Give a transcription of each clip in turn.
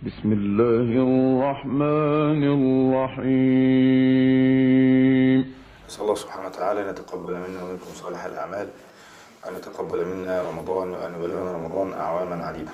بسم الله الرحمن الرحيم نسأل الله سبحانه وتعالى أن يتقبل منا ومنكم صالح الأعمال وأن يتقبل منا رمضان وأن يبلغنا رمضان أعواما عديدة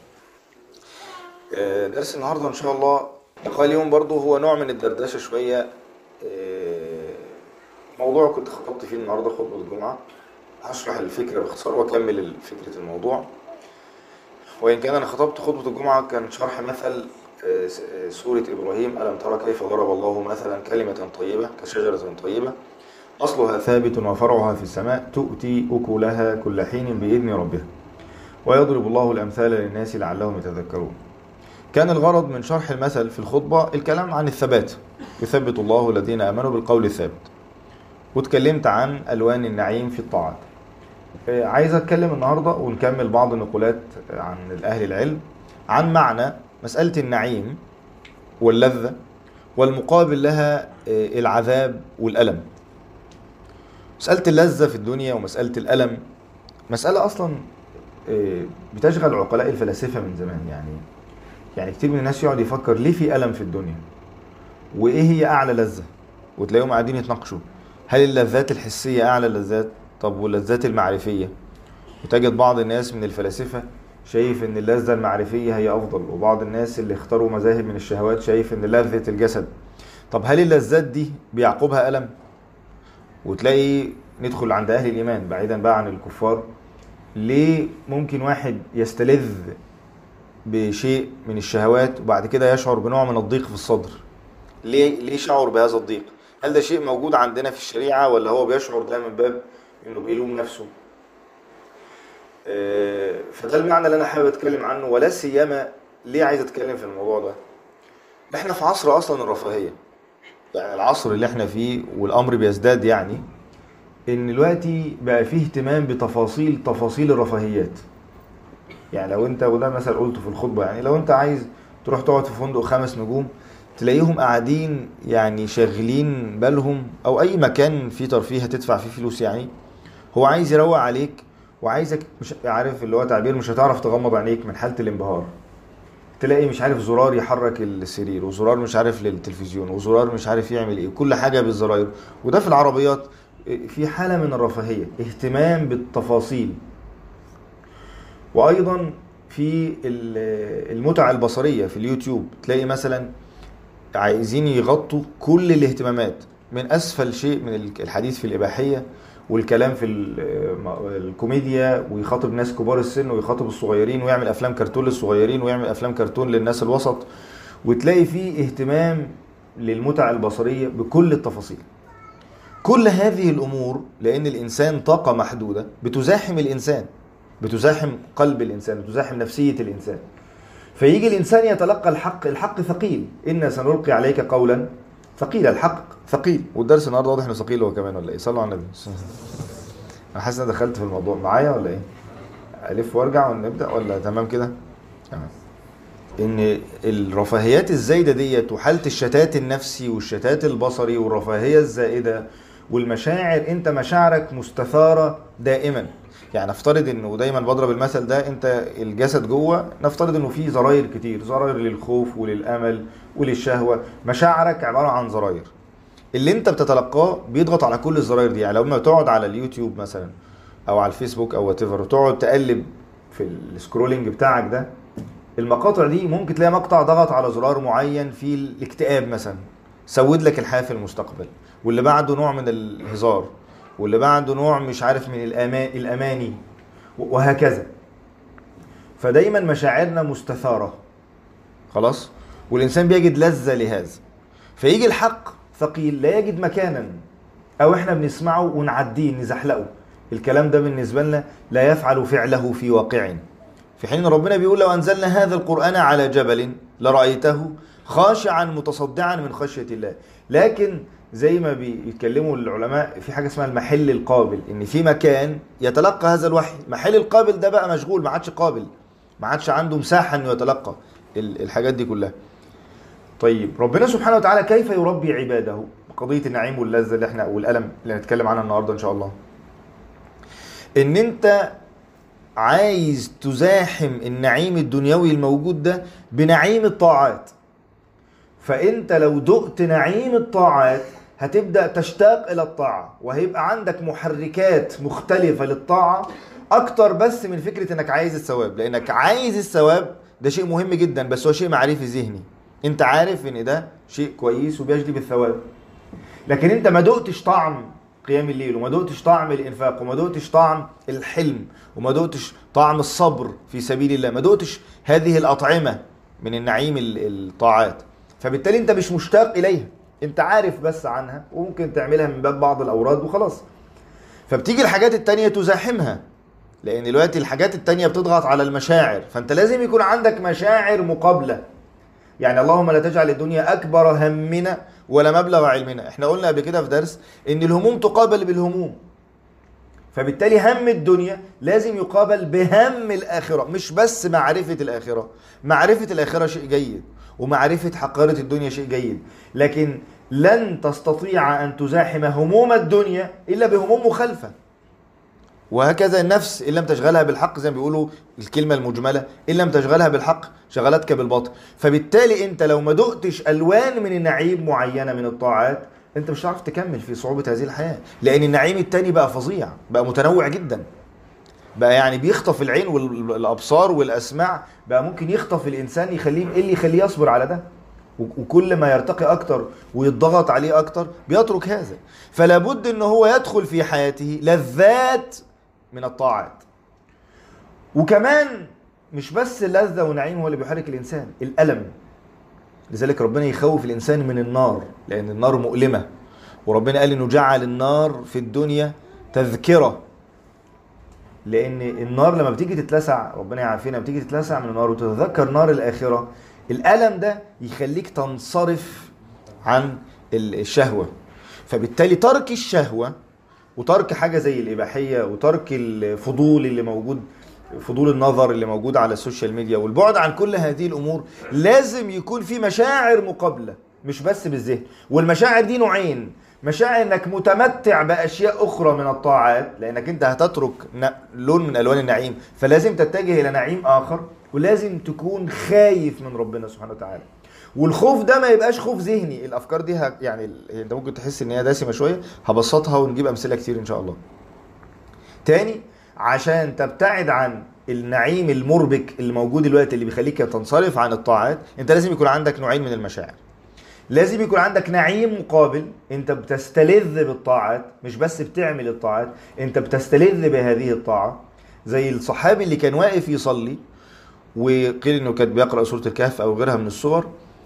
آه، درس النهاردة إن شاء الله لقاء اليوم برضو هو نوع من الدردشة شوية آه، موضوع كنت خطبت فيه النهاردة خطبة الجمعة هشرح الفكرة باختصار وأكمل فكرة الموضوع وإن كان أنا خطبت خطبة الجمعة كان شرح مثل آه، س- آه، سورة إبراهيم ألم ترى كيف ضرب الله مثلا كلمة طيبة كشجرة طيبة أصلها ثابت وفرعها في السماء تؤتي أكلها كل حين بإذن ربها ويضرب الله الأمثال للناس لعلهم يتذكرون كان الغرض من شرح المثل في الخطبة الكلام عن الثبات يثبت الله الذين آمنوا بالقول الثابت واتكلمت عن ألوان النعيم في الطاعات آه، عايز أتكلم النهاردة ونكمل بعض النقولات عن أهل العلم عن معنى مسألة النعيم واللذة والمقابل لها آه، العذاب والألم مسألة اللذة في الدنيا ومسألة الألم مسألة أصلا آه، بتشغل عقلاء الفلاسفة من زمان يعني يعني كتير من الناس يقعد يفكر ليه في ألم في الدنيا وإيه هي أعلى لذة وتلاقيهم قاعدين يتناقشوا هل اللذات الحسية أعلى اللذات طب واللذات المعرفية وتجد بعض الناس من الفلاسفة شايف ان اللذة المعرفية هي افضل وبعض الناس اللي اختاروا مذاهب من الشهوات شايف ان لذة الجسد طب هل اللذات دي بيعقبها ألم وتلاقي ندخل عند اهل الايمان بعيدا بقى عن الكفار ليه ممكن واحد يستلذ بشيء من الشهوات وبعد كده يشعر بنوع من الضيق في الصدر ليه ليه شعر بهذا الضيق هل ده شيء موجود عندنا في الشريعة ولا هو بيشعر ده من باب انه بيلوم نفسه آه، فده المعنى اللي انا حابب اتكلم عنه ولا سيما ليه عايز اتكلم في الموضوع ده احنا في عصر اصلا الرفاهيه يعني العصر اللي احنا فيه والامر بيزداد يعني ان دلوقتي بقى فيه اهتمام بتفاصيل تفاصيل الرفاهيات يعني لو انت وده مثل قلته في الخطبه يعني لو انت عايز تروح تقعد في فندق خمس نجوم تلاقيهم قاعدين يعني شاغلين بالهم او اي مكان فيه ترفيه هتدفع فيه فلوس يعني هو عايز يروق عليك وعايزك مش عارف اللي هو تعبير مش هتعرف تغمض عينيك من حاله الانبهار تلاقي مش عارف زرار يحرك السرير وزرار مش عارف للتلفزيون وزرار مش عارف يعمل ايه كل حاجه بالزراير وده في العربيات في حاله من الرفاهيه اهتمام بالتفاصيل وايضا في ال- المتع البصريه في اليوتيوب تلاقي مثلا عايزين يغطوا كل الاهتمامات من اسفل شيء من الحديث في الاباحيه والكلام في ال- الكوميديا ويخاطب ناس كبار السن ويخاطب الصغيرين ويعمل افلام كرتون للصغيرين ويعمل افلام كرتون للناس الوسط وتلاقي فيه اهتمام للمتع البصريه بكل التفاصيل كل هذه الامور لان الانسان طاقه محدوده بتزاحم الانسان بتزاحم قلب الانسان بتزاحم نفسيه الانسان فيجي الانسان يتلقى الحق الحق ثقيل انا سنلقي عليك قولا ثقيلا الحق ثقيل والدرس النهارده واضح انه ثقيل هو كمان ولا ايه صلوا على النبي انا حاسس ان أنا دخلت في الموضوع معايا ولا ايه الف وارجع ونبدا ولا تمام كده تمام ان الرفاهيات الزايده ديت وحاله الشتات النفسي والشتات البصري والرفاهيه الزائده والمشاعر انت مشاعرك مستثاره دائما يعني نفترض انه دايما بضرب المثل ده انت الجسد جوه نفترض انه فيه زراير كتير زراير للخوف وللامل وللشهوه مشاعرك عباره عن زراير اللي انت بتتلقاه بيضغط على كل الزراير دي يعني لما تقعد على اليوتيوب مثلا او على الفيسبوك او وات وتقعد تقلب في السكرولنج بتاعك ده المقاطع دي ممكن تلاقي مقطع ضغط على زرار معين في الاكتئاب مثلا سود لك الحياه في المستقبل واللي بعده نوع من الهزار واللي بعده نوع مش عارف من الأما... الاماني وهكذا فدايما مشاعرنا مستثاره خلاص والانسان بيجد لذه لهذا فيجي الحق ثقيل لا يجد مكانا او احنا بنسمعه ونعديه نزحلقه الكلام ده بالنسبه لنا لا يفعل فعله في واقع في حين ربنا بيقول لو انزلنا هذا القران على جبل لرايته خاشعا متصدعا من خشيه الله لكن زي ما بيتكلموا العلماء في حاجه اسمها المحل القابل ان في مكان يتلقى هذا الوحي المحل القابل ده بقى مشغول ما عادش قابل ما عادش عنده مساحه انه يتلقى ال- الحاجات دي كلها طيب ربنا سبحانه وتعالى كيف يربي عباده قضيه النعيم واللذه اللي احنا والالم اللي هنتكلم عنها النهارده ان شاء الله ان انت عايز تزاحم النعيم الدنيوي الموجود ده بنعيم الطاعات فانت لو دقت نعيم الطاعات هتبدا تشتاق الى الطاعه وهيبقى عندك محركات مختلفه للطاعه اكتر بس من فكره انك عايز الثواب لانك عايز الثواب ده شيء مهم جدا بس هو شيء معرفي ذهني انت عارف ان ده شيء كويس وبيجلب الثواب لكن انت ما دقتش طعم قيام الليل وما دقتش طعم الانفاق وما دقتش طعم الحلم وما دقتش طعم الصبر في سبيل الله ما دقتش هذه الاطعمه من النعيم ال- الطاعات فبالتالي انت مش مشتاق اليها انت عارف بس عنها وممكن تعملها من باب بعض الاوراد وخلاص فبتيجي الحاجات التانية تزاحمها لان دلوقتي الحاجات التانية بتضغط على المشاعر فانت لازم يكون عندك مشاعر مقابلة يعني اللهم لا تجعل الدنيا اكبر همنا ولا مبلغ علمنا احنا قلنا قبل كده في درس ان الهموم تقابل بالهموم فبالتالي هم الدنيا لازم يقابل بهم الآخرة مش بس معرفة الآخرة معرفة الآخرة شيء جيد ومعرفة حقارة الدنيا شيء جيد لكن لن تستطيع أن تزاحم هموم الدنيا إلا بهموم مخالفة وهكذا النفس إن لم تشغلها بالحق زي ما بيقولوا الكلمة المجملة إن لم تشغلها بالحق شغلتك بالباطل فبالتالي أنت لو ما دقتش ألوان من النعيم معينة من الطاعات أنت مش هتعرف تكمل في صعوبة هذه الحياة لأن النعيم التاني بقى فظيع بقى متنوع جدا بقى يعني بيخطف العين والابصار والاسماع بقى ممكن يخطف الانسان يخليه ايه اللي يخليه يصبر على ده وكل ما يرتقي اكتر ويضغط عليه اكتر بيترك هذا فلا بد ان هو يدخل في حياته لذات من الطاعات وكمان مش بس لذة ونعيم هو اللي بيحرك الانسان الالم لذلك ربنا يخوف الانسان من النار لان النار مؤلمه وربنا قال انه جعل النار في الدنيا تذكره لان النار لما بتيجي تتلسع ربنا يعافينا بتيجي تتلسع من النار وتتذكر نار الاخره الالم ده يخليك تنصرف عن الشهوه فبالتالي ترك الشهوه وترك حاجه زي الاباحيه وترك الفضول اللي موجود فضول النظر اللي موجود على السوشيال ميديا والبعد عن كل هذه الامور لازم يكون في مشاعر مقابله مش بس بالذهن والمشاعر دي نوعين مشاعر انك متمتع باشياء اخرى من الطاعات لانك انت هتترك لون من الوان النعيم فلازم تتجه الى نعيم اخر ولازم تكون خايف من ربنا سبحانه وتعالى والخوف ده ما يبقاش خوف ذهني الافكار دي ه... يعني انت ممكن تحس ان هي دسمه شويه هبسطها ونجيب امثله كتير ان شاء الله تاني عشان تبتعد عن النعيم المربك اللي موجود دلوقتي اللي بيخليك تنصرف عن الطاعات انت لازم يكون عندك نوعين من المشاعر لازم يكون عندك نعيم مقابل انت بتستلذ بالطاعات مش بس بتعمل الطاعات انت بتستلذ بهذه الطاعة زي الصحابي اللي كان واقف يصلي وقيل انه كان بيقرأ سورة الكهف او غيرها من السور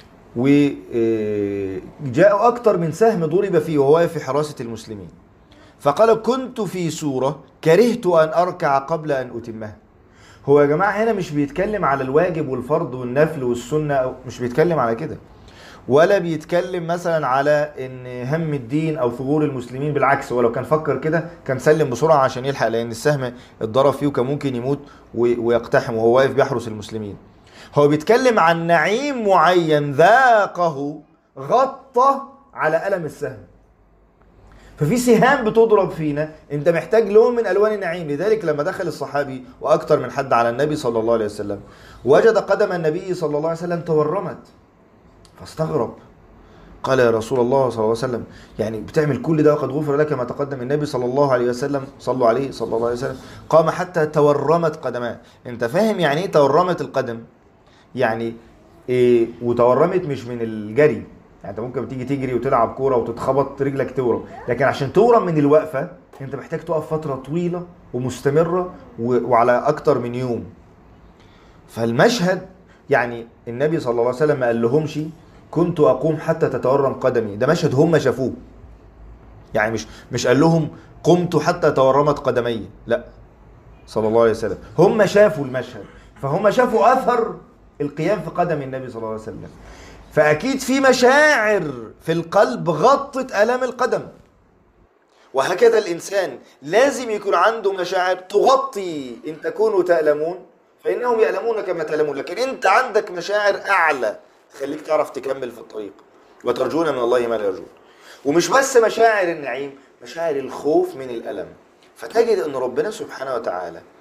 وجاء اكتر من سهم ضرب فيه وهو واقف في حراسة المسلمين فقال كنت في سورة كرهت ان اركع قبل ان اتمها هو يا جماعة هنا مش بيتكلم على الواجب والفرض والنفل والسنة مش بيتكلم على كده ولا بيتكلم مثلا على ان هم الدين او ثغور المسلمين بالعكس ولو كان فكر كده كان سلم بسرعه عشان يلحق لان السهم اتضرب فيه وكان ممكن يموت ويقتحم وهو واقف بيحرس المسلمين هو بيتكلم عن نعيم معين ذاقه غطى على الم السهم ففي سهام بتضرب فينا انت محتاج لون من الوان النعيم لذلك لما دخل الصحابي واكثر من حد على النبي صلى الله عليه وسلم وجد قدم النبي صلى الله عليه وسلم تورمت فاستغرب قال يا رسول الله صلى الله عليه وسلم يعني بتعمل كل ده وقد غفر لك ما تقدم النبي صلى الله عليه وسلم صلوا عليه صلى الله عليه وسلم قام حتى تورمت قدماه انت فاهم يعني ايه تورمت القدم يعني إيه وتورمت مش من الجري يعني انت ممكن تيجي تجري وتلعب كوره وتتخبط رجلك تورم لكن عشان تورم من الوقفه انت محتاج تقف فتره طويله ومستمره وعلى اكتر من يوم فالمشهد يعني النبي صلى الله عليه وسلم ما قال لهمش كنت اقوم حتى تتورم قدمي ده مشهد هم شافوه يعني مش مش قال لهم قمت حتى تورمت قدمي لا صلى الله عليه وسلم هم شافوا المشهد فهم شافوا اثر القيام في قدم النبي صلى الله عليه وسلم فاكيد في مشاعر في القلب غطت الام القدم وهكذا الانسان لازم يكون عنده مشاعر تغطي ان تكونوا تألمون فإنهم يعلمون كما تعلمون لكن أنت عندك مشاعر أعلى تخليك تعرف تكمل في الطريق وترجون من الله ما لا يرجون ومش بس مشاعر النعيم مشاعر الخوف من الألم فتجد أن ربنا سبحانه وتعالى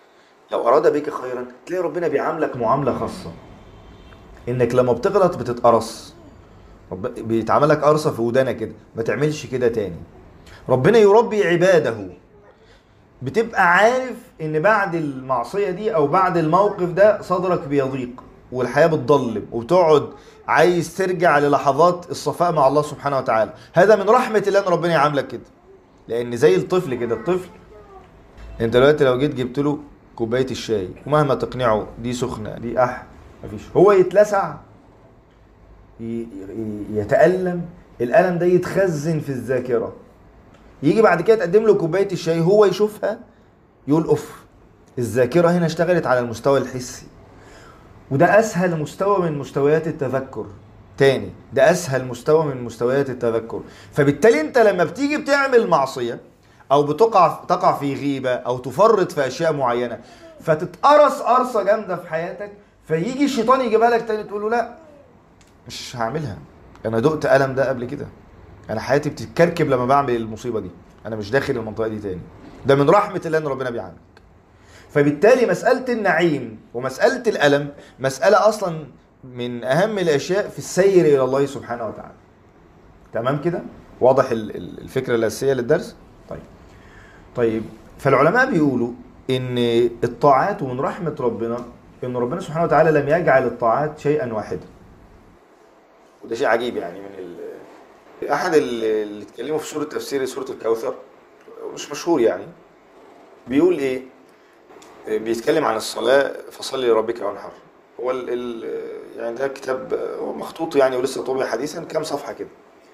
لو اراد بك خيرا تلاقي ربنا بيعاملك معامله خاصه انك لما بتغلط بتتقرص رب... بيتعملك قرصه في ودانك كده ما تعملش كده تاني ربنا يربي عباده بتبقى عارف ان بعد المعصيه دي او بعد الموقف ده صدرك بيضيق والحياه بتضلم وبتقعد عايز ترجع للحظات الصفاء مع الله سبحانه وتعالى هذا من رحمه الله ان ربنا يعاملك كده لان زي الطفل كده الطفل انت دلوقتي لو جيت جبت له كوبايه الشاي ومهما تقنعه دي سخنه دي اح مفيش هو يتلسع ي- ي- يتألم الألم ده يتخزن في الذاكرة يجي بعد كده تقدم له كوباية الشاي هو يشوفها يقول اوف الذاكرة هنا اشتغلت على المستوى الحسي وده أسهل مستوى من مستويات التذكر تاني ده أسهل مستوى من مستويات التذكر فبالتالي أنت لما بتيجي بتعمل معصية أو بتقع تقع في غيبة أو تفرط في أشياء معينة فتتقرص قرصة جامدة في حياتك فيجي الشيطان يجيبها لك تاني تقول له لا مش هعملها انا دقت الم ده قبل كده انا حياتي بتتكركب لما بعمل المصيبه دي انا مش داخل المنطقه دي تاني ده من رحمه الله ان ربنا بيعاملك فبالتالي مساله النعيم ومساله الالم مساله اصلا من اهم الاشياء في السير الى الله سبحانه وتعالى تمام كده واضح ال- ال- الفكره الاساسيه للدرس طيب طيب فالعلماء بيقولوا ان الطاعات ومن رحمه ربنا ان ربنا سبحانه وتعالى لم يجعل الطاعات شيئا واحدا وده شيء عجيب يعني من ال... احد ال- اللي اتكلموا في سوره تفسير سوره الكوثر مش مشهور يعني بيقول ايه بيتكلم عن الصلاه فصلي لربك وانحر هو ال... ال... يعني ده كتاب هو مخطوط يعني ولسه طبع حديثا كام صفحه كده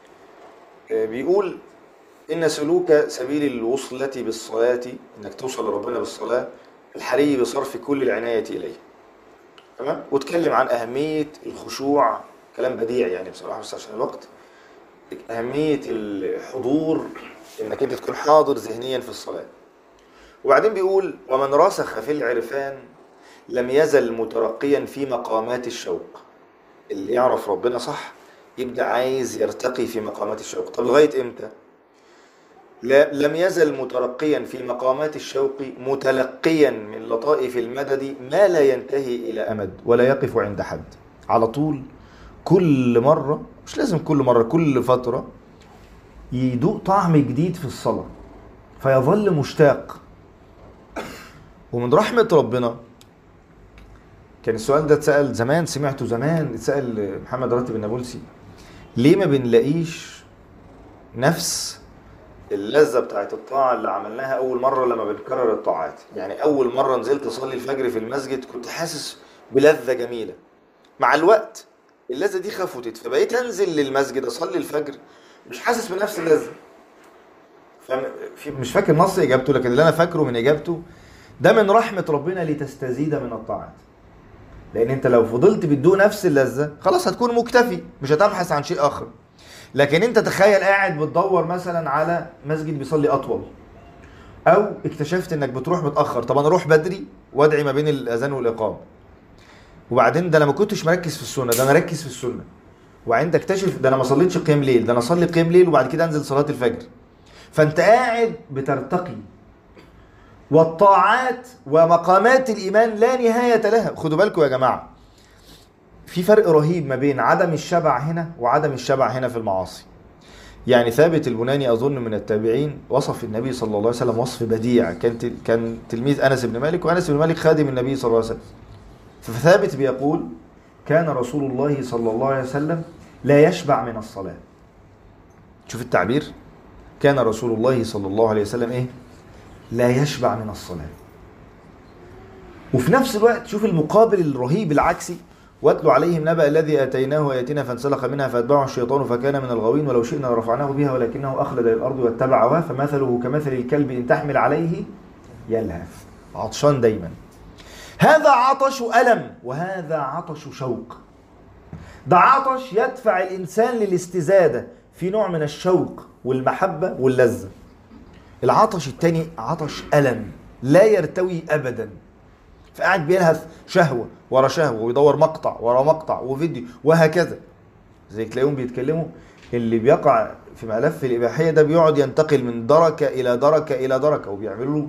بيقول ان سلوك سبيل الوصلة بالصلاة انك توصل لربنا بالصلاة الحري بصرف كل العناية اليه تمام واتكلم عن اهمية الخشوع كلام بديع يعني بصراحة بس عشان الوقت أهمية الحضور إنك أنت تكون حاضر ذهنيا في الصلاة وبعدين بيقول ومن راسخ في العرفان لم يزل مترقيا في مقامات الشوق اللي يعرف ربنا صح يبدأ عايز يرتقي في مقامات الشوق طب لغاية إمتى؟ لا لم يزل مترقيا في مقامات الشوق متلقيا من لطائف المدد ما لا ينتهي إلى أمد ولا يقف عند حد على طول كل مرة مش لازم كل مرة كل فترة يدوق طعم جديد في الصلاة فيظل مشتاق ومن رحمة ربنا كان السؤال ده اتسأل زمان سمعته زمان اتسأل محمد راتب النابلسي ليه ما بنلاقيش نفس اللذة بتاعت الطاعة اللي عملناها أول مرة لما بنكرر الطاعات يعني أول مرة نزلت أصلي الفجر في المسجد كنت حاسس بلذة جميلة مع الوقت اللذة دي خفتت فبقيت أنزل للمسجد أصلي الفجر مش حاسس بنفس اللذة فم- في- مش فاكر نص إجابته لكن اللي أنا فاكره من إجابته ده من رحمة ربنا لتستزيد من الطاعات لأن أنت لو فضلت بتدوق نفس اللذة خلاص هتكون مكتفي مش هتبحث عن شيء آخر لكن انت تخيل قاعد بتدور مثلا على مسجد بيصلي اطول او اكتشفت انك بتروح متاخر طب انا اروح بدري وادعي ما بين الاذان والاقامه وبعدين ده انا ما كنتش مركز في السنه ده انا ركز في السنه وبعدين تكتشف ده انا ما صليتش قيام ليل ده انا اصلي قيام ليل وبعد كده انزل صلاه الفجر فانت قاعد بترتقي والطاعات ومقامات الايمان لا نهايه لها خدوا بالكم يا جماعه في فرق رهيب ما بين عدم الشبع هنا وعدم الشبع هنا في المعاصي يعني ثابت البناني اظن من التابعين وصف النبي صلى الله عليه وسلم وصف بديع كان تل- كان تلميذ انس بن مالك وانس بن مالك خادم النبي صلى الله عليه وسلم فثابت بيقول كان رسول الله صلى الله عليه وسلم لا يشبع من الصلاه شوف التعبير كان رسول الله صلى الله عليه وسلم ايه لا يشبع من الصلاه وفي نفس الوقت شوف المقابل الرهيب العكسي واتلو عليهم نبأ الذي آتيناه آياتنا فانسلخ منها فأتبعه الشيطان فكان من الغاوين ولو شئنا لرفعناه بها ولكنه أخلد للأرض واتبع هواه فمثله كمثل الكلب إن تحمل عليه يلهث عطشان دايما هذا عطش ألم وهذا عطش شوق ده عطش يدفع الإنسان للاستزادة في نوع من الشوق والمحبة واللذة العطش التاني عطش ألم لا يرتوي أبداً فقاعد بيلهث شهوه ورا شهوه ويدور مقطع ورا مقطع وفيديو وهكذا زي تلاقيهم بيتكلموا اللي بيقع في ملف الاباحيه ده بيقعد ينتقل من دركه الى دركه الى دركه وبيعملوا له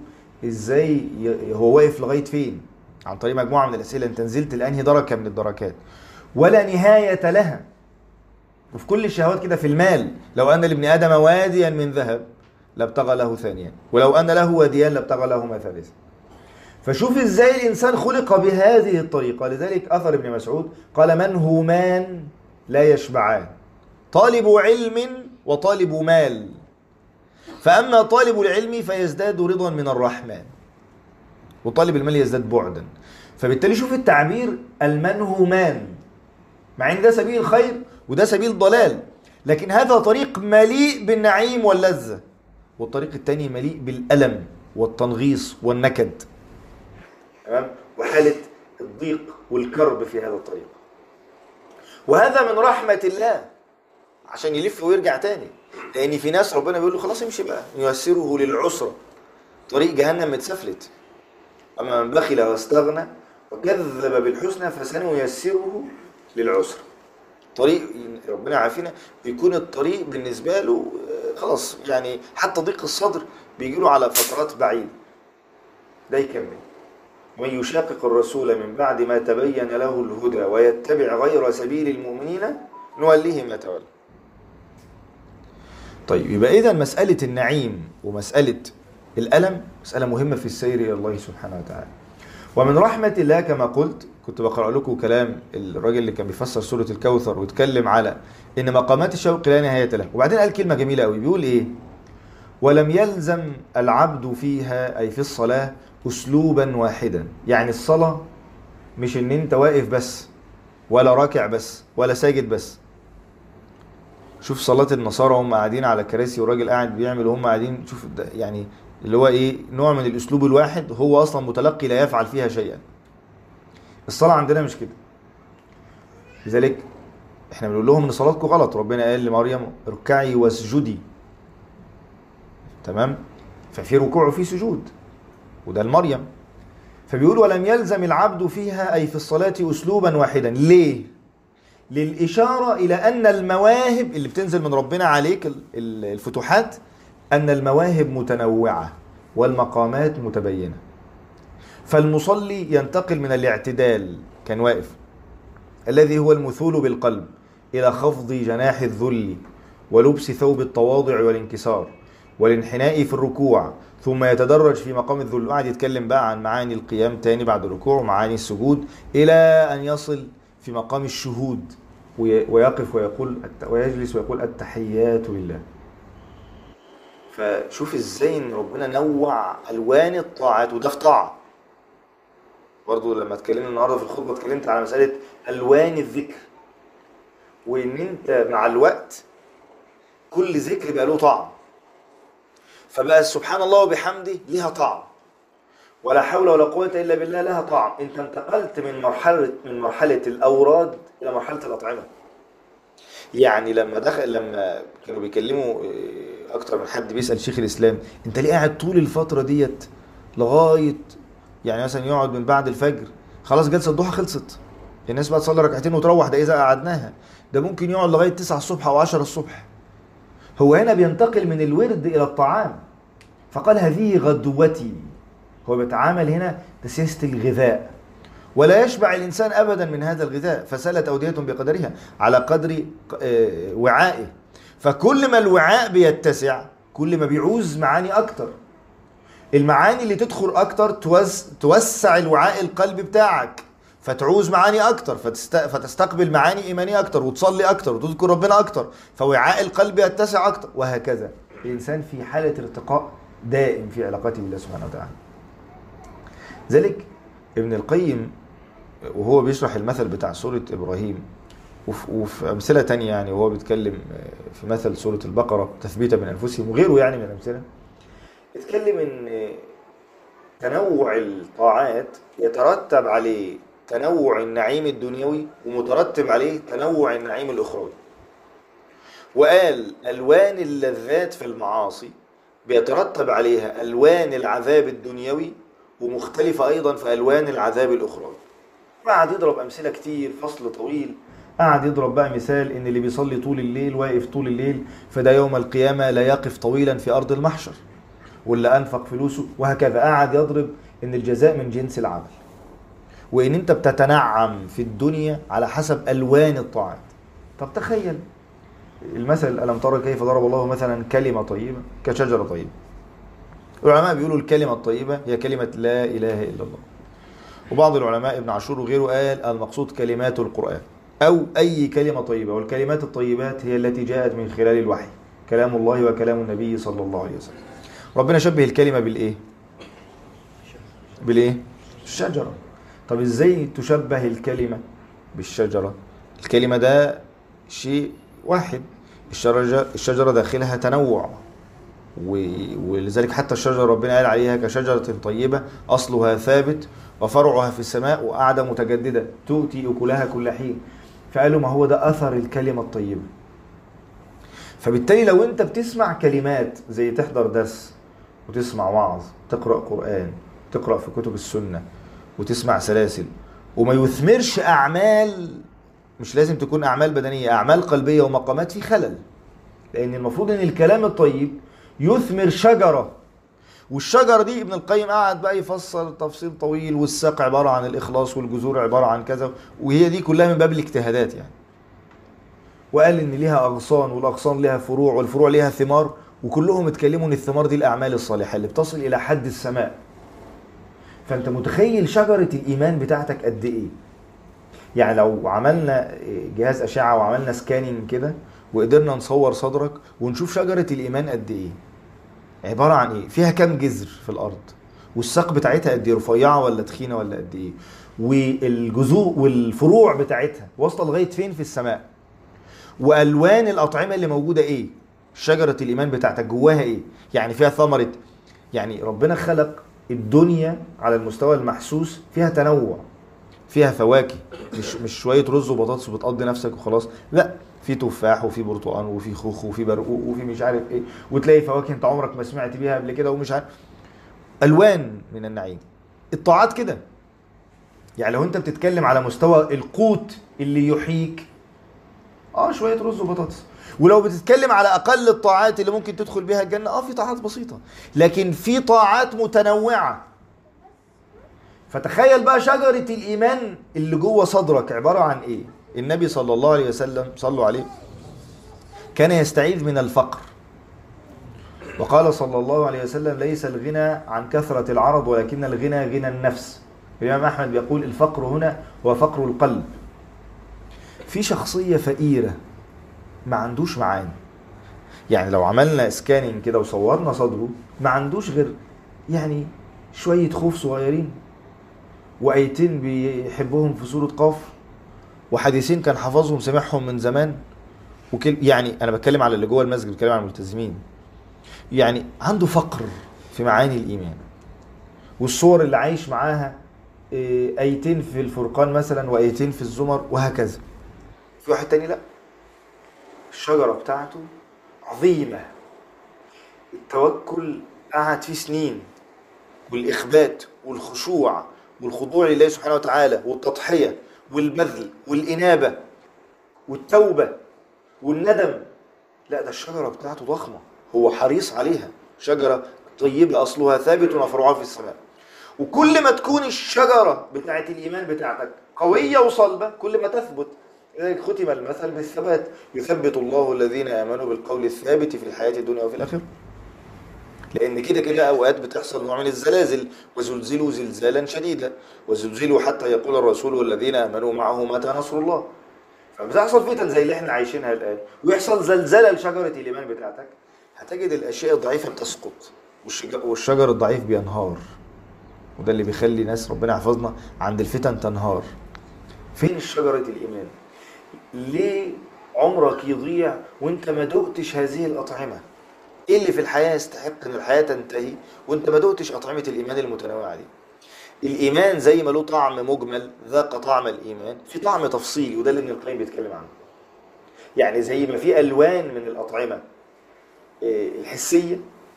ازاي ي- هو واقف لغايه فين عن طريق مجموعه من الاسئله انت نزلت لانهي دركه من الدركات ولا نهايه لها وفي كل الشهوات كده في المال لو ان لابن ادم واديا من ذهب لابتغى له ثانيا ولو ان له واديان لابتغى لهما ثالثا فشوف ازاي الانسان خلق بهذه الطريقه لذلك اثر ابن مسعود قال منهومان لا يشبعان طالب علم وطالب مال فاما طالب العلم فيزداد رضا من الرحمن وطالب المال يزداد بعدا فبالتالي شوف التعبير المنهومان مع ان ده سبيل الخير وده سبيل الضلال لكن هذا طريق مليء بالنعيم واللذة والطريق الثاني مليء بالألم والتنغيص والنكد تمام وحالة الضيق والكرب في هذا الطريق وهذا من رحمة الله عشان يلف ويرجع تاني لأن في ناس ربنا بيقول له خلاص امشي بقى ييسره للعسرة طريق جهنم متسفلت أما من بخل واستغنى وكذب بالحسنى فسنيسره للعسرة طريق ربنا عافينا بيكون الطريق بالنسبة له آه، خلاص يعني حتى ضيق الصدر بيجي له على فترات بعيدة ده يكمل ومن يشاقق الرسول من بعد ما تبين له الهدى ويتبع غير سبيل المؤمنين نوليه ما تولى طيب يبقى إذا مسألة النعيم ومسألة الألم مسألة مهمة في السير إلى الله سبحانه وتعالى ومن رحمة الله كما قلت كنت بقرأ لكم كلام الراجل اللي كان بيفسر سورة الكوثر واتكلم على إن مقامات الشوق لا نهاية لها وبعدين قال كلمة جميلة قوي بيقول إيه ولم يلزم العبد فيها أي في الصلاة أسلوبا واحدا يعني الصلاة مش إن أنت واقف بس ولا راكع بس ولا ساجد بس شوف صلاة النصارى هم قاعدين على كراسي والراجل قاعد بيعمل وهم قاعدين شوف ده يعني اللي هو ايه نوع من الاسلوب الواحد هو اصلا متلقي لا يفعل فيها شيئا الصلاة عندنا مش كده لذلك احنا بنقول لهم ان صلاتكم غلط ربنا قال لمريم اركعي واسجدي تمام ففي ركوع وفي سجود وده لمريم فبيقول ولم يلزم العبد فيها اي في الصلاة اسلوبا واحدا ليه للإشارة إلى أن المواهب اللي بتنزل من ربنا عليك ال- ال- الفتوحات أن المواهب متنوعة والمقامات متبينة فالمصلي ينتقل من الاعتدال كان واقف الذي هو المثول بالقلب إلى خفض جناح الذل ولبس ثوب التواضع والانكسار والانحناء في الركوع ثم يتدرج في مقام الذل وقعد يتكلم بقى عن معاني القيام تاني بعد الركوع ومعاني السجود إلى أن يصل في مقام الشهود وي- ويقف ويقول الت- ويجلس ويقول التحيات لله فشوف ازاي ان ربنا نوع الوان الطاعات وده في طاعه برضو لما اتكلمنا النهارده في الخطبه اتكلمت على مساله الوان الذكر وان انت مع الوقت كل ذكر بقى له طعم فبقى سبحان الله وبحمده ليها طعم ولا حول ولا قوة إلا بالله لها طعم أنت انتقلت من مرحلة من مرحلة الأوراد إلى مرحلة الأطعمة يعني لما دخل لما كانوا بيكلموا آه، أكتر من حد بيسأل شيخ الإسلام أنت ليه قاعد طول الفترة ديت لغاية يعني مثلا يقعد من بعد الفجر خلاص جلسة الضحى خلصت الناس بقى تصلي ركعتين وتروح ده إذا قعدناها ده ممكن يقعد لغاية 9 الصبح أو 10 الصبح هو هنا بينتقل من الورد إلى الطعام فقال هذه غدوتي هو بيتعامل هنا بسياسة الغذاء ولا يشبع الإنسان أبدا من هذا الغذاء فسالت أودية بقدرها على قدر آه، وعائه فكل ما الوعاء بيتسع كل ما بيعوز معاني أكتر المعاني اللي تدخل أكتر توز توسع الوعاء القلب بتاعك فتعوز معاني أكتر فتست... فتستقبل معاني إيمانية أكتر وتصلي أكتر وتذكر ربنا أكتر فوعاء القلب يتسع أكتر وهكذا الإنسان في حالة ارتقاء دائم في علاقته بالله سبحانه وتعالى ذلك ابن القيم وهو بيشرح المثل بتاع سورة إبراهيم وف- وفي أمثلة تانية يعني وهو بيتكلم في مثل سورة البقرة تثبيتا من أنفسهم وغيره يعني من الأمثلة اتكلم إن تنوع الطاعات يترتب عليه تنوع النعيم الدنيوي ومترتب عليه تنوع النعيم الأخروي وقال ألوان اللذات في المعاصي بيترتب عليها ألوان العذاب الدنيوي ومختلفة أيضا في ألوان العذاب الأخروي قعد يضرب أمثلة كتير فصل طويل قعد يضرب بقى مثال إن اللي بيصلي طول الليل واقف طول الليل فده يوم القيامة لا يقف طويلا في أرض المحشر واللي انفق فلوسه وهكذا قعد يضرب ان الجزاء من جنس العمل وان انت بتتنعم في الدنيا على حسب الوان الطاعات طب تخيل المثل الم ترى كيف ضرب الله مثلا كلمه طيبه كشجره طيبه العلماء بيقولوا الكلمه الطيبه هي كلمه لا اله الا الله وبعض العلماء ابن عاشور وغيره قال المقصود كلمات القرآن أو أي كلمة طيبة والكلمات الطيبات هي التي جاءت من خلال الوحي كلام الله وكلام النبي صلى الله عليه وسلم ربنا شبه الكلمة بالإيه؟ بالإيه؟ الشجرة طب إزاي تشبه الكلمة بالشجرة؟ الكلمة ده شيء واحد الشجرة الشجرة داخلها تنوع و- ولذلك حتى الشجرة ربنا قال عليها كشجرة طيبة أصلها ثابت وفرعها في السماء وقاعدة متجددة تؤتي أكلها كل حين فقالوا ما هو ده أثر الكلمة الطيبة فبالتالي لو أنت بتسمع كلمات زي تحضر درس وتسمع وعظ تقرأ قرآن تقرأ في كتب السنة وتسمع سلاسل وما يثمرش أعمال مش لازم تكون أعمال بدنية أعمال قلبية ومقامات في خلل لأن المفروض أن الكلام الطيب يثمر شجرة والشجرة دي ابن القيم قعد بقى يفصل تفصيل طويل والساق عبارة عن الإخلاص والجذور عبارة عن كذا وهي دي كلها من باب الاجتهادات يعني وقال إن ليها أغصان والأغصان ليها فروع والفروع ليها ثمار وكلهم اتكلموا إن الثمار دي الأعمال الصالحة اللي بتصل إلى حد السماء فأنت متخيل شجرة الإيمان بتاعتك قد إيه يعني لو عملنا جهاز أشعة وعملنا سكاننج كده وقدرنا نصور صدرك ونشوف شجرة الإيمان قد إيه عباره عن ايه؟ فيها كام جذر في الارض؟ والساق بتاعتها قد ايه؟ رفيعه ولا تخينه ولا قد ايه؟ والجذور والفروع بتاعتها واصله لغايه فين في السماء؟ والوان الاطعمه اللي موجوده ايه؟ شجره الايمان بتاعتك جواها ايه؟ يعني فيها ثمره يعني ربنا خلق الدنيا على المستوى المحسوس فيها تنوع فيها فواكه مش مش شويه رز وبطاطس وبتقضي نفسك وخلاص لا في تفاح وفي برتقال وفي خوخ وفي برقوق وفي مش عارف ايه وتلاقي فواكه انت عمرك ما سمعت بيها قبل كده ومش عارف الوان من النعيم الطاعات كده يعني لو انت بتتكلم على مستوى القوت اللي يحييك اه شويه رز وبطاطس ولو بتتكلم على اقل الطاعات اللي ممكن تدخل بيها الجنه اه في طاعات بسيطه لكن في طاعات متنوعه فتخيل بقى شجره الايمان اللي جوه صدرك عباره عن ايه النبي صلى الله عليه وسلم صلوا عليه كان يستعيذ من الفقر وقال صلى الله عليه وسلم ليس الغنى عن كثرة العرض ولكن الغنى غنى النفس الإمام أحمد بيقول الفقر هنا هو فقر القلب في شخصية فقيرة ما عندوش معاني يعني لو عملنا سكانين كده وصورنا صدره ما عندوش غير يعني شوية خوف صغيرين وآيتين بيحبهم في سورة قاف وحديثين كان حافظهم سمعهم من زمان وكل يعني انا بتكلم على اللي جوه المسجد بتكلم عن الملتزمين يعني عنده فقر في معاني الايمان والصور اللي عايش معاها إيه، ايتين في الفرقان مثلا وايتين في الزمر وهكذا في واحد تاني لا الشجره بتاعته عظيمه التوكل قعد فيه سنين والاخبات والخشوع والخضوع لله سبحانه وتعالى والتضحيه والبذل والإنابة والتوبة والندم لا ده الشجرة بتاعته ضخمة هو حريص عليها شجرة طيبة أصلها ثابت وفرعها في السماء وكل ما تكون الشجرة بتاعت الإيمان بتاعتك قوية وصلبة كل ما تثبت لذلك ختم المثل بالثبات يثبت الله الذين آمنوا بالقول الثابت في الحياة الدنيا وفي الآخرة لان كده كده اوقات بتحصل نوع من الزلازل وزلزلوا زلزالا شديدا وزلزلوا حتى يقول الرسول والذين امنوا معه متى نصر الله فبتحصل فتن زي اللي احنا عايشينها الان ويحصل زلزله لشجره الايمان بتاعتك هتجد الاشياء الضعيفه بتسقط والشج- والشجر الضعيف بينهار وده اللي بيخلي ناس ربنا يحفظنا عند الفتن تنهار فين شجره الايمان ليه عمرك يضيع وانت ما دقتش هذه الاطعمه ايه اللي في الحياه يستحق ان الحياه تنتهي وانت ما دقتش اطعمه الايمان المتنوعه دي الايمان زي ما له طعم مجمل ذاق طعم الايمان في طعم تفصيلي وده اللي ابن القيم بيتكلم عنه يعني زي ما في الوان من الاطعمه إيه، الحسيه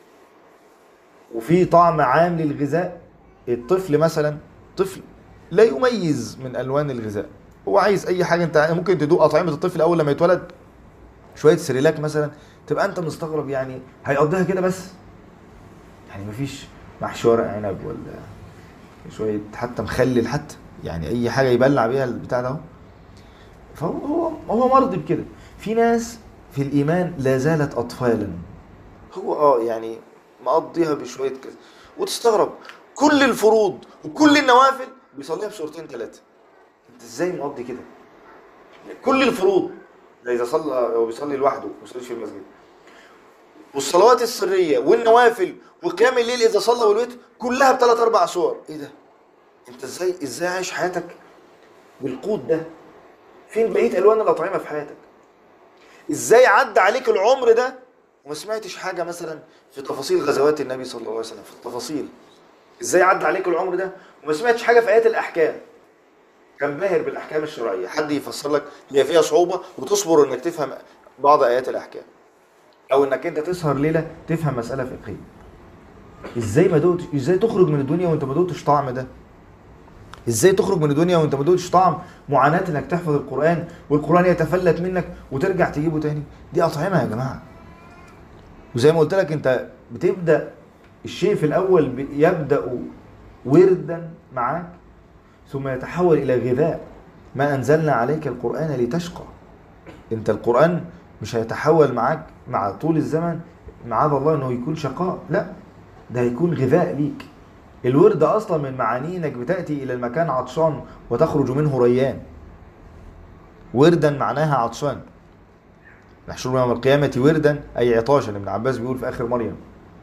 وفي طعم عام للغذاء الطفل مثلا طفل لا يميز من الوان الغذاء هو عايز اي حاجه انت ممكن تدوق اطعمه الطفل اول لما يتولد شويه سريلاك مثلا تبقى انت مستغرب يعني هيقضيها كده بس يعني مفيش محشي ورق عنب ولا شويه حتى مخلل حتى يعني اي حاجه يبلع بيها البتاع ده اهو فهو هو هو مرضي بكده في ناس في الايمان لا زالت اطفالا هو اه يعني مقضيها بشويه كده وتستغرب كل الفروض وكل النوافل بيصليها بصورتين ثلاثه انت ازاي مقضي كده كل الفروض ده اذا صلى هو بيصلي لوحده ما بيصليش في المسجد والصلوات السريه والنوافل وقيام الليل اذا صلى والوتر كلها بثلاث اربع صور ايه ده انت ازاي ازاي عايش حياتك بالقوت ده فين بقيه الوان الاطعمه في حياتك ازاي عدى عليك العمر ده وما سمعتش حاجه مثلا في تفاصيل غزوات النبي صلى الله عليه وسلم في التفاصيل ازاي عدى عليك العمر ده وما سمعتش حاجه في ايات الاحكام كان ماهر بالاحكام الشرعيه حد يفسر لك هي فيها صعوبه وتصبر انك تفهم بعض ايات الاحكام او انك انت تسهر ليله تفهم مساله فقهيه ازاي ما دوتش ازاي تخرج من الدنيا وانت ما دوتش طعم ده ازاي تخرج من الدنيا وانت ما دوتش طعم معاناه انك تحفظ القران والقران يتفلت منك وترجع تجيبه تاني دي اطعمه يا جماعه وزي ما قلت لك انت بتبدا الشيء في الاول ب- يبدا وردا معاك ثم يتحول الى غذاء ما انزلنا عليك القران لتشقى انت القران مش هيتحول معاك مع طول الزمن معاذ الله انه يكون شقاء لا ده هيكون غذاء ليك الورد اصلا من معانيه انك بتاتي الى المكان عطشان وتخرج منه ريان وردا معناها عطشان نحشر يوم القيامة وردا أي عطاشا ابن عباس بيقول في آخر مريم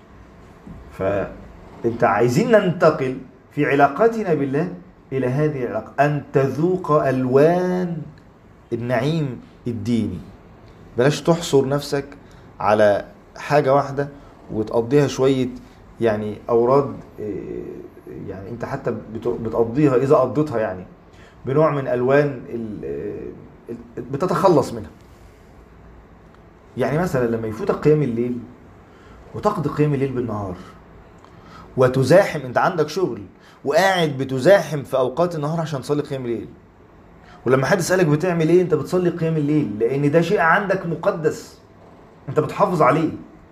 فأنت عايزين ننتقل في علاقتنا بالله إلى هذه العلاقة أن تذوق ألوان النعيم الديني بلاش تحصر نفسك على حاجة واحدة وتقضيها شوية يعني أوراد إيه، يعني أنت حتى بت- بتقضيها إذا قضيتها يعني بنوع من ألوان ال- ال- بتتخلص منها يعني مثلا لما يفوتك قيام الليل وتقضي قيام الليل بالنهار وتزاحم انت عندك شغل وقاعد بتزاحم في اوقات النهار عشان تصلي قيام الليل ولما حد يسالك بتعمل ايه انت بتصلي قيام الليل لان ده شيء عندك مقدس انت بتحافظ عليه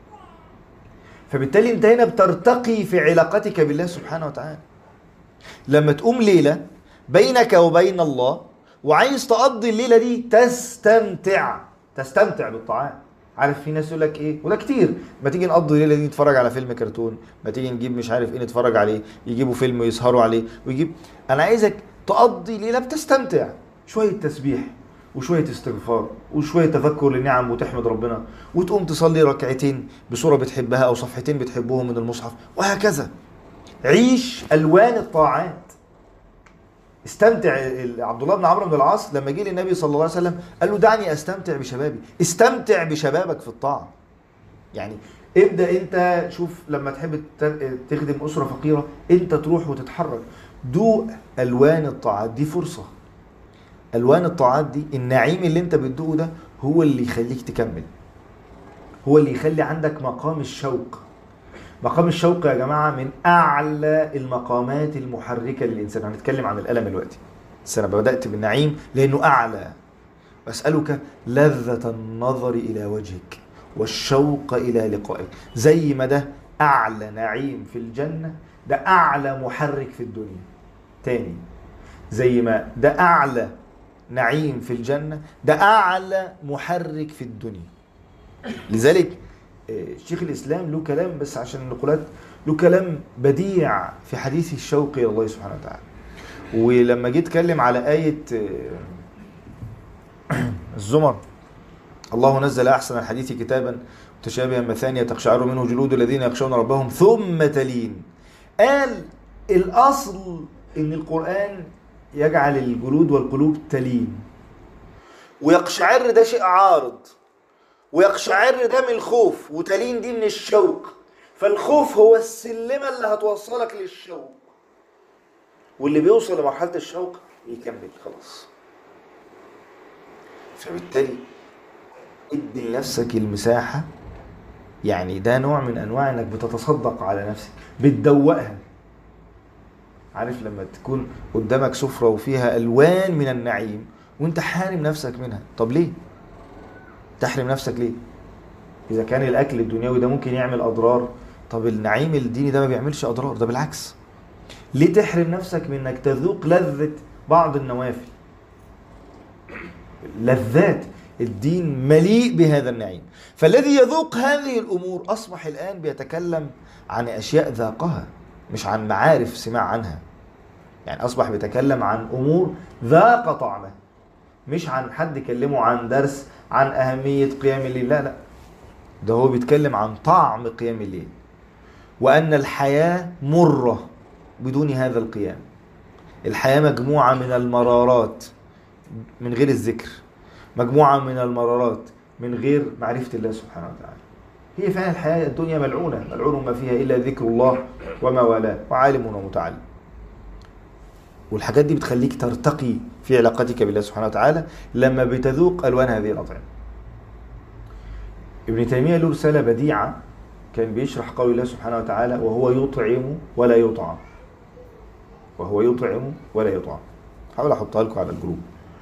فبالتالي انت هنا بترتقي في علاقتك بالله سبحانه وتعالى لما تقوم ليله بينك وبين الله وعايز تقضي الليله دي تستمتع تستمتع بالطعام عارف في ناس يقول لك ايه وده كتير ما تيجي نقضي الليله دي نتفرج على فيلم كرتون ما تيجي نجيب مش عارف ايه نتفرج عليه يجيبوا فيلم يسهروا عليه ويجيب انا عايزك تقضي ليله بتستمتع شويه تسبيح وشويه استغفار وشويه تفكر للنعم وتحمد ربنا وتقوم تصلي ركعتين بصوره بتحبها او صفحتين بتحبهم من المصحف وهكذا عيش الوان الطاعات استمتع ال- عبد الله بن عمرو بن العاص لما جه للنبي صلى الله عليه وسلم قال له دعني استمتع بشبابي استمتع بشبابك في الطاعه يعني ابدا انت شوف لما تحب ت- تخدم اسره فقيره انت تروح وتتحرك دوق الوان الطاعات دي فرصه الوان الطاعات دي النعيم اللي انت بتدوقه ده هو اللي يخليك تكمل هو اللي يخلي عندك مقام الشوق مقام الشوق يا جماعة من أعلى المقامات المحركة للإنسان هنتكلم عن الألم دلوقتي بس أنا بدأت بالنعيم لأنه أعلى أسألك لذة النظر إلى وجهك والشوق إلى لقائك زي ما ده أعلى نعيم في الجنة ده أعلى محرك في الدنيا تاني زي ما ده أعلى نعيم في الجنة ده أعلى محرك في الدنيا لذلك آه، شيخ الاسلام له كلام بس عشان النقولات له كلام بديع في حديث الشوق الى الله سبحانه وتعالى ولما جيت اتكلم على ايه آه، الزمر الله نزل احسن الحديث كتابا متشابها مثانية تقشعر منه جلود الذين يخشون ربهم ثم تلين قال الاصل ان القران يجعل الجلود والقلوب تلين ويقشعر ده شيء عارض ويقشعر ده من الخوف وتلين دي من الشوق فالخوف هو السلمة اللي هتوصلك للشوق واللي بيوصل لمرحلة الشوق يكمل خلاص فبالتالي ادي لنفسك المساحة يعني ده نوع من انواع انك بتتصدق على نفسك بتدوقها عارف لما تكون قدامك سفرة وفيها الوان من النعيم وانت حارم نفسك منها طب ليه تحرم نفسك ليه اذا كان الاكل الدنيوي ده ممكن يعمل اضرار طب النعيم الديني ده ما بيعملش اضرار ده بالعكس ليه تحرم نفسك من انك تذوق لذة بعض النوافل لذات الدين مليء بهذا النعيم فالذي يذوق هذه الامور اصبح الان بيتكلم عن اشياء ذاقها مش عن معارف سمع عنها يعني اصبح بيتكلم عن امور ذاق طعمه مش عن حد كلمه عن درس عن اهميه قيام الليل لا لا ده هو بيتكلم عن طعم قيام الليل وان الحياه مره بدون هذا القيام الحياه مجموعه من المرارات من غير الذكر مجموعه من المرارات من غير معرفه الله سبحانه وتعالى هي فعلا الحياه الدنيا ملعونه ملعون ما فيها الا ذكر الله وما والاه وعالم ومتعلم والحاجات دي بتخليك ترتقي في علاقتك بالله سبحانه وتعالى لما بتذوق الوان هذه الاطعمه ابن تيميه له رساله بديعه كان بيشرح قول الله سبحانه وتعالى وهو يطعم ولا يطعم وهو يطعم ولا يطعم حاول احطها لكم على الجروب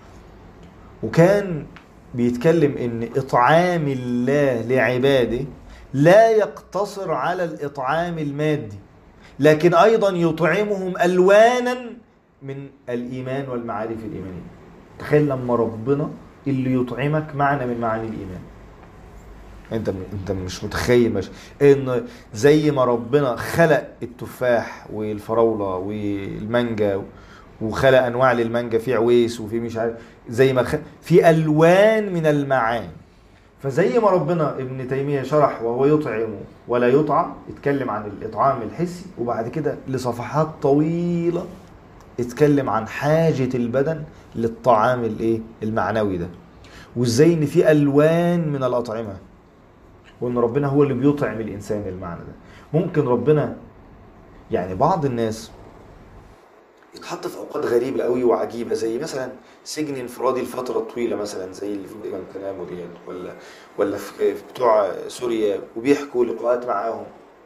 وكان بيتكلم ان اطعام الله لعباده لا يقتصر على الاطعام المادي لكن ايضا يطعمهم الوانا من الايمان والمعارف الايمانيه تخيل لما ربنا اللي يطعمك معنى من معاني الايمان انت انت مش متخيل مش ان زي ما ربنا خلق التفاح والفراوله والمانجا وخلق انواع للمانجا في عويس وفي مش عارف زي ما خ... في الوان من المعاني فزي ما ربنا ابن تيميه شرح وهو يطعم ولا يطعم اتكلم عن الاطعام الحسي وبعد كده لصفحات طويله اتكلم عن حاجه البدن للطعام الايه المعنوي ده وازاي ان في الوان من الاطعمه وان ربنا هو اللي بيطعم الانسان المعنى ده ممكن ربنا يعني بعض الناس يتحط في اوقات غريبه قوي وعجيبه زي مثلا سجن انفرادي لفتره طويله مثلا زي اللي في جوانتنامو ديت ولا ولا في بتوع سوريا وبيحكوا لقاءات معاهم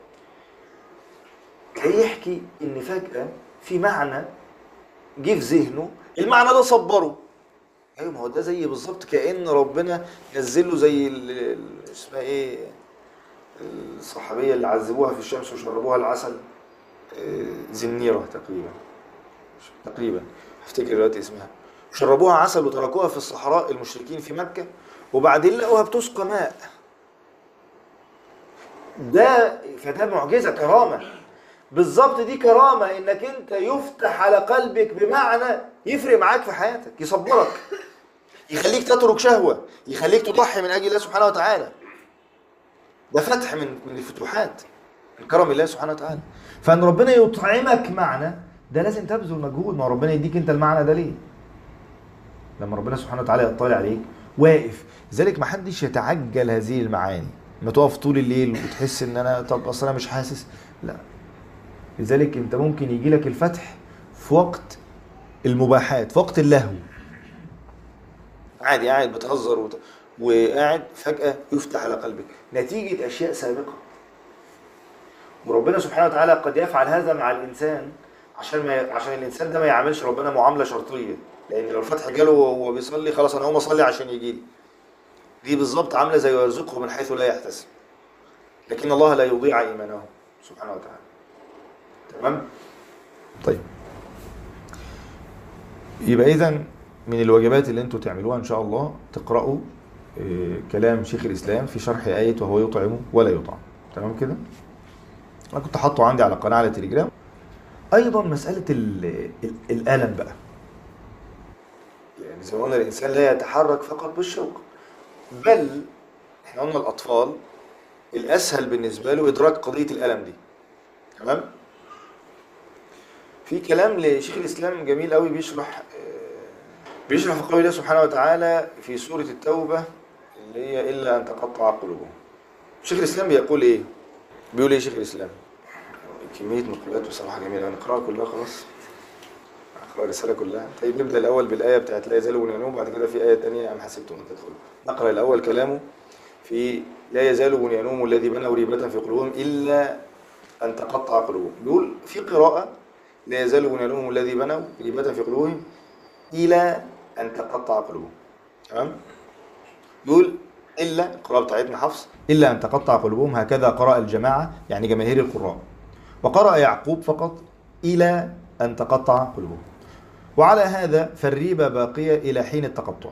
تلاقيه يحكي ان فجاه في معنى جه في ذهنه المعنى ده صبره ايوه ما هو ده زي بالظبط كان ربنا نزل له زي اسمها ايه الصحابيه اللي عذبوها في الشمس وشربوها العسل زنيره تقريبا تقريبا افتكر دلوقتي اسمها شربوها عسل وتركوها في الصحراء المشركين في مكه وبعدين لقوها بتسقى ماء ده فده معجزه كرامه بالظبط دي كرامه انك انت يفتح على قلبك بمعنى يفرق معاك في حياتك يصبرك يخليك تترك شهوه يخليك تضحي من اجل الله سبحانه وتعالى ده فتح من من الفتوحات من كرم الله سبحانه وتعالى فان ربنا يطعمك معنى ده لازم تبذل مجهود ما ربنا يديك انت المعنى ده ليه لما ربنا سبحانه وتعالى يطلع عليك واقف لذلك ما حدش يتعجل هذه المعاني ما تقف طول الليل وتحس ان انا طب اصل انا مش حاسس لا لذلك انت ممكن يجي لك الفتح في وقت المباحات في وقت اللهو عادي قاعد بتهزر وت... وقاعد فجأة يفتح على قلبك نتيجة أشياء سابقة وربنا سبحانه وتعالى قد يفعل هذا مع الإنسان عشان ما ي... عشان الإنسان ده ما يعملش ربنا معاملة شرطية لأن لو الفتح جاله وهو بيصلي خلاص أنا هقوم أصلي عشان يجي لي دي بالظبط عاملة زي يرزقه من حيث لا يحتسب لكن الله لا يضيع إيمانه سبحانه وتعالى تمام طيب يبقى اذا من الواجبات اللي انتوا تعملوها ان شاء الله تقراوا آه، كلام شيخ الاسلام في شرح ايه وهو يطعم ولا يطعم تمام كده انا كنت حاطه عندي على القناه على تليجرام ايضا مساله ال- ال- الالم بقى يعني زي ما قلنا الانسان لا يتحرك فقط بالشوق بل احنا قلنا الاطفال الاسهل بالنسبه له ادراك قضيه الالم دي تمام في كلام لشيخ الاسلام جميل قوي بيشرح آه، بيشرح في قول الله سبحانه وتعالى في سوره التوبه اللي هي الا ان تقطع قلوبهم شيخ الاسلام بيقول ايه بيقول ايه شيخ الاسلام كميه نقولات بصراحه جميله نقراها كلها خلاص نقرا الرساله كلها طيب نبدا الاول بالايه بتاعت لا يزال بنيانهم بعد كده في ايه ثانيه ام حسبتم ان تدخلوا نقرا الاول كلامه في لا يزال بنيانهم الذي بنوا ريبه في قلوبهم الا ان تقطع قلوبهم بيقول في قراءه لا يزال بنيانهم الذي بنوا ريبه في قلوبهم الى ان تقطع قلوبهم تمام يقول الا إلا القراءة بتاعتنا حفص إلا أن تقطع قلوبهم هكذا قرأ الجماعة يعني جماهير القراء وقرأ يعقوب فقط إلى أن تقطع قلوبهم وعلى هذا فالريبة باقية إلى حين التقطع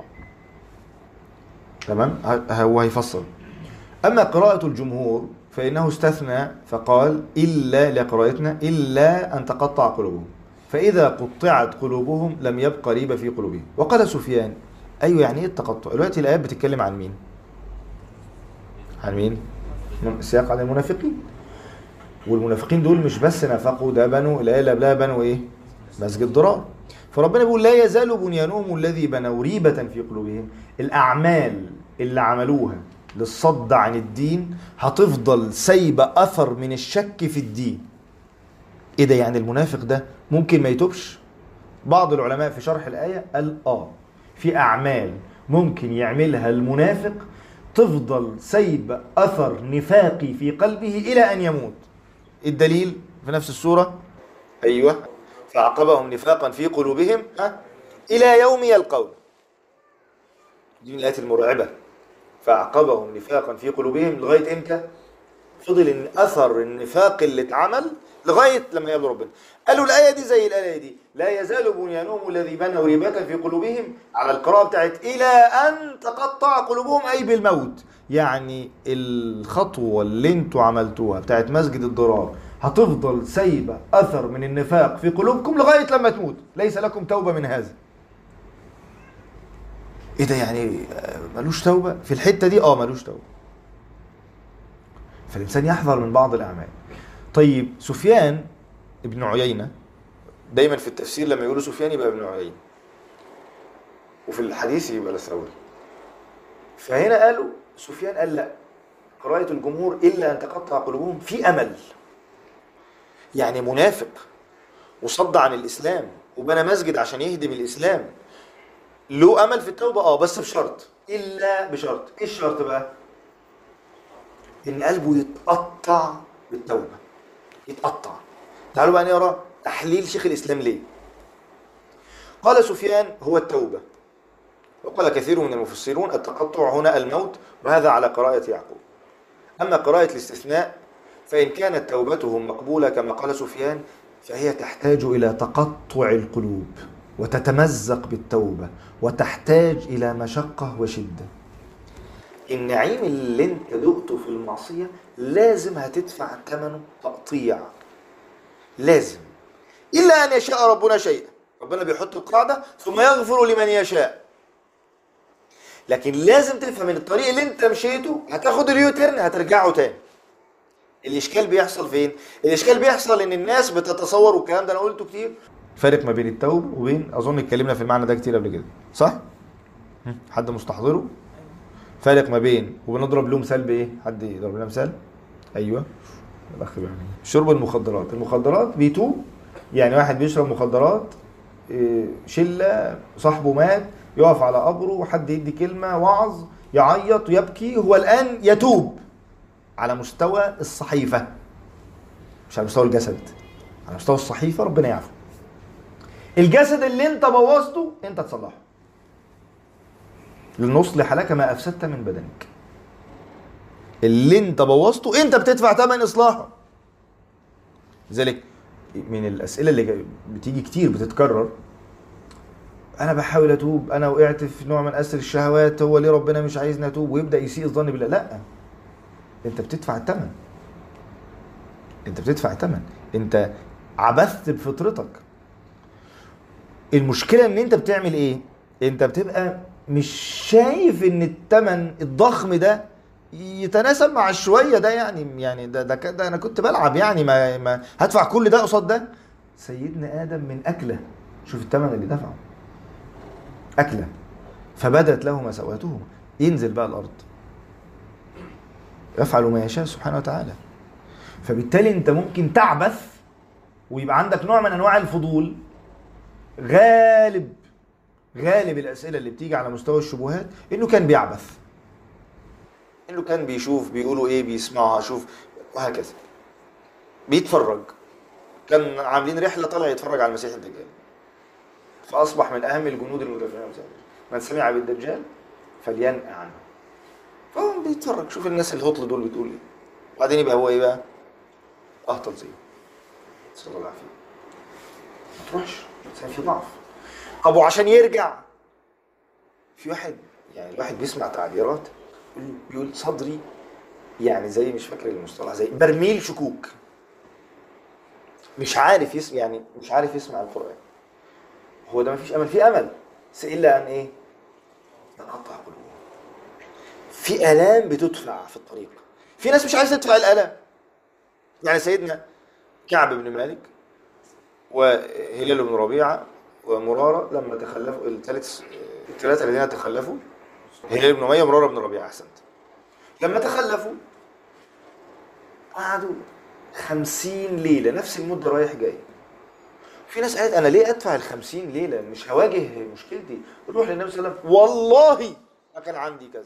تمام ه- هو هيفصل أما قراءة الجمهور فإنه استثنى فقال إلا لقراءتنا إلا أن تقطع قلوبهم فإذا قطعت قلوبهم لم يبقى ريبة في قلوبهم وقال سفيان أيوة يعني إيه التقطع دلوقتي الآيات بتتكلم عن مين عن مين السياق عن المنافقين والمنافقين دول مش بس نفقوا ده بنوا الآية اللي قبلها بنوا إيه مسجد ضرار فربنا بيقول لا يزال بنيانهم الذي بنوا ريبة في قلوبهم الأعمال اللي عملوها للصد عن الدين هتفضل سايبة أثر من الشك في الدين إيه ده يعني المنافق ده ممكن ما يتوبش بعض العلماء في شرح الآية قال آه في أعمال ممكن يعملها المنافق تفضل سايبة أثر نفاقي في قلبه إلى أن يموت الدليل في نفس السورة أيوة فعقبهم نفاقا في قلوبهم ها إلى يوم يلقون دي من الآيات المرعبة فعقبهم نفاقا في قلوبهم لغاية إمتى؟ فضل إن أثر النفاق اللي اتعمل لغاية لما يقابلوا ربنا قالوا الآية دي زي الآية دي لا يزال بنيانهم الذي بنوا ريبة في قلوبهم على القراءة بتاعت إلى أن تقطع قلوبهم أي بالموت يعني الخطوة اللي انتوا عملتوها بتاعت مسجد الضرار هتفضل سايبة أثر من النفاق في قلوبكم لغاية لما تموت ليس لكم توبة من هذا ايه ده يعني آه، ملوش توبة في الحتة دي اه ملوش توبة فالإنسان يحذر من بعض الأعمال طيب سفيان ابن عيينة دايما في التفسير لما يقولوا سفيان يبقى ابن عيينة وفي الحديث يبقى الثوري فهنا قالوا سفيان قال لا قراءة الجمهور إلا أن تقطع قلوبهم في أمل يعني منافق وصد عن الإسلام وبنى مسجد عشان يهدم الإسلام له أمل في التوبة اه بس بشرط إلا بشرط إيه الشرط بقى؟ إن قلبه يتقطع بالتوبة يتقطع تعالوا بقى نقرا تحليل شيخ الإسلام ليه قال سفيان هو التوبة وقال كثير من المفسرون التقطع هنا الموت وهذا على قراءة يعقوب أما قراءة الاستثناء فإن كانت توبتهم مقبولة كما قال سفيان فهي تحتاج إلى تقطع القلوب وتتمزق بالتوبة وتحتاج إلى مشقة وشدة النعيم اللي انت دقته في المعصية لازم هتدفع ثمنه تقطيع لازم إلا أن يشاء ربنا شيئا ربنا بيحط القاعدة ثم يغفر لمن يشاء لكن لازم تفهم ان الطريق اللي انت مشيته هتاخد اليوتيرن هترجعه تاني الاشكال بيحصل فين الاشكال بيحصل ان الناس بتتصور والكلام ده انا قلته كتير فارق ما بين التوبه وبين اظن اتكلمنا في المعنى ده كتير قبل كده صح هم؟ حد مستحضره فارق ما بين وبنضرب له مثال بايه حد يضرب لنا مثال ايوه الاخ بيعمل إيه؟ شرب المخدرات المخدرات بيتوب يعني واحد بيشرب مخدرات إيه، شله صاحبه مات يقف على قبره وحد يدي كلمه وعظ يعيط ويبكي هو الان يتوب على مستوى الصحيفه مش على مستوى الجسد على مستوى الصحيفه ربنا يعفو الجسد اللي انت بوظته انت تصلحه لنصلح لك ما افسدت من بدنك اللي انت بوظته انت بتدفع ثمن اصلاحه لذلك من الاسئله اللي جاي- بتيجي كتير بتتكرر انا بحاول اتوب انا وقعت في نوع من اسر الشهوات هو ليه ربنا مش عايزني اتوب ويبدا يسيء الظن بالله لا انت بتدفع الثمن انت بتدفع الثمن انت عبثت بفطرتك المشكله ان انت بتعمل ايه انت بتبقى مش شايف ان الثمن الضخم ده يتناسب مع الشويه ده يعني يعني ده ده, ده انا كنت بلعب يعني ما, ما هدفع كل ده قصاد ده سيدنا ادم من اكله شوف الثمن اللي دفعه اكله فبدت له مساواته ينزل بقى الارض يفعل ما يشاء سبحانه وتعالى فبالتالي انت ممكن تعبث ويبقى عندك نوع من انواع الفضول غالب غالب الاسئله اللي بتيجي على مستوى الشبهات انه كان بيعبث انه كان بيشوف بيقولوا ايه بيسمعها شوف وهكذا بيتفرج كان عاملين رحله طلع يتفرج على المسيح الدجال فاصبح من اهم الجنود المدافعين عن المسيح الدجال. من سمع بالدجال فلينأ عنه فهو بيتفرج شوف الناس الهطل دول بتقول ايه وبعدين يبقى هو ايه بقى اهطل زيه نسال الله العافيه ما تروحش الانسان في ضعف طب وعشان يرجع في واحد يعني الواحد بيسمع تعبيرات بيقول- بيقول صدري يعني زي مش فاكر المصطلح زي برميل شكوك مش عارف يسمع يعني مش عارف يسمع القرآن هو ده مفيش امل في امل بس الا ان ايه نقطع قلوبهم في الام بتدفع في الطريق في ناس مش عايزه تدفع الالام يعني سيدنا كعب بن مالك وهلال بن ربيعه ومراره لما تخلفوا الثلاث الثلاثه الذين تخلفوا هلال بن اميه ومراره بن ربيعه احسنت لما تخلفوا قعدوا خمسين ليلة نفس المدة رايح جاي في ناس قالت أنا ليه أدفع الخمسين ليلة مش هواجه مشكلتي روح للنبي صلى الله عليه وسلم والله ما كان عندي كذا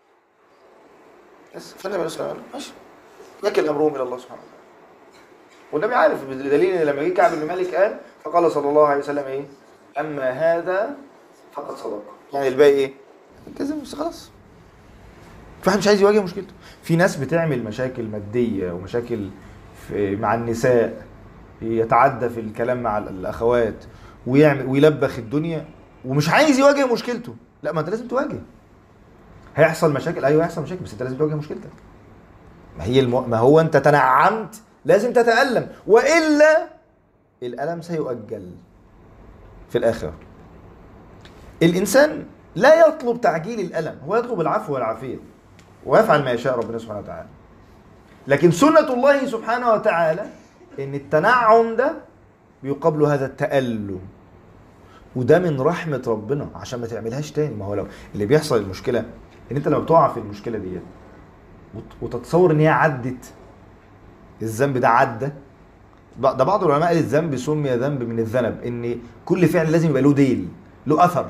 بس فالنبي صلى الله عليه وسلم ماشي لكن أمرهم إلى الله سبحانه وتعالى والنبي عارف بدليل ان لما جه كعب بن مالك قال فقال صلى الله عليه وسلم ايه اما هذا فقد صدق يعني الباقي ايه كذا بس خلاص في واحد مش عايز يواجه مشكلته في ناس بتعمل مشاكل ماديه ومشاكل في مع النساء يتعدى في الكلام مع الاخوات ويعمل ويلبخ الدنيا ومش عايز يواجه مشكلته لا ما انت لازم تواجه هيحصل مشاكل ايوه هيحصل مشاكل بس انت لازم تواجه مشكلتك ما هي الم... ما هو انت تنعمت لازم تتألم والا الألم سيؤجل في الآخرة الإنسان لا يطلب تعجيل الألم هو يطلب العفو والعافية ويفعل ما يشاء ربنا سبحانه وتعالى لكن سنة الله سبحانه وتعالى إن التنعم ده بيقابل هذا التألم وده من رحمة ربنا عشان ما تعملهاش تاني ما هو لو اللي بيحصل المشكلة إن أنت لما بتقع في المشكلة ديت وت- وتتصور إن هي عدت الذنب ده عدى ده بعض العلماء قال الذنب سمي ذنب من الذنب ان كل فعل لازم يبقى له ديل له اثر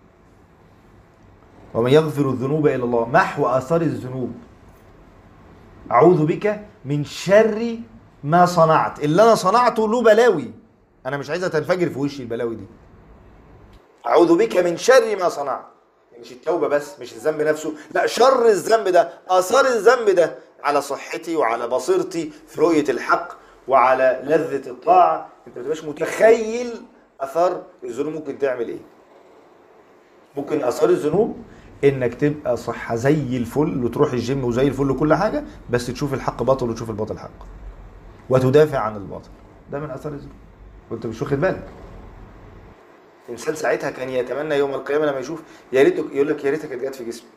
ومن يغفر الذنوب الى الله محو اثار الذنوب اعوذ بك من شر ما صنعت اللي انا صنعته له بلاوي انا مش عايزها تنفجر في وشي البلاوي دي اعوذ بك من شر ما صنعت مش التوبه بس مش الذنب نفسه لا شر الذنب ده اثار الذنب ده على صحتي وعلى بصيرتي في رؤيه الحق وعلى لذه الطاعه انت ما تبقاش متخيل اثار الذنوب ممكن تعمل ايه ممكن اثار الذنوب انك تبقى صحه زي الفل وتروح الجيم وزي الفل وكل حاجه بس تشوف الحق باطل وتشوف الباطل حق وتدافع عن الباطل ده من اثار الذنوب وانت مش واخد بالك الانسان ساعتها كان يتمنى يوم القيامه لما يشوف يا ريت يقول لك يا ريتها كانت جت في جسمي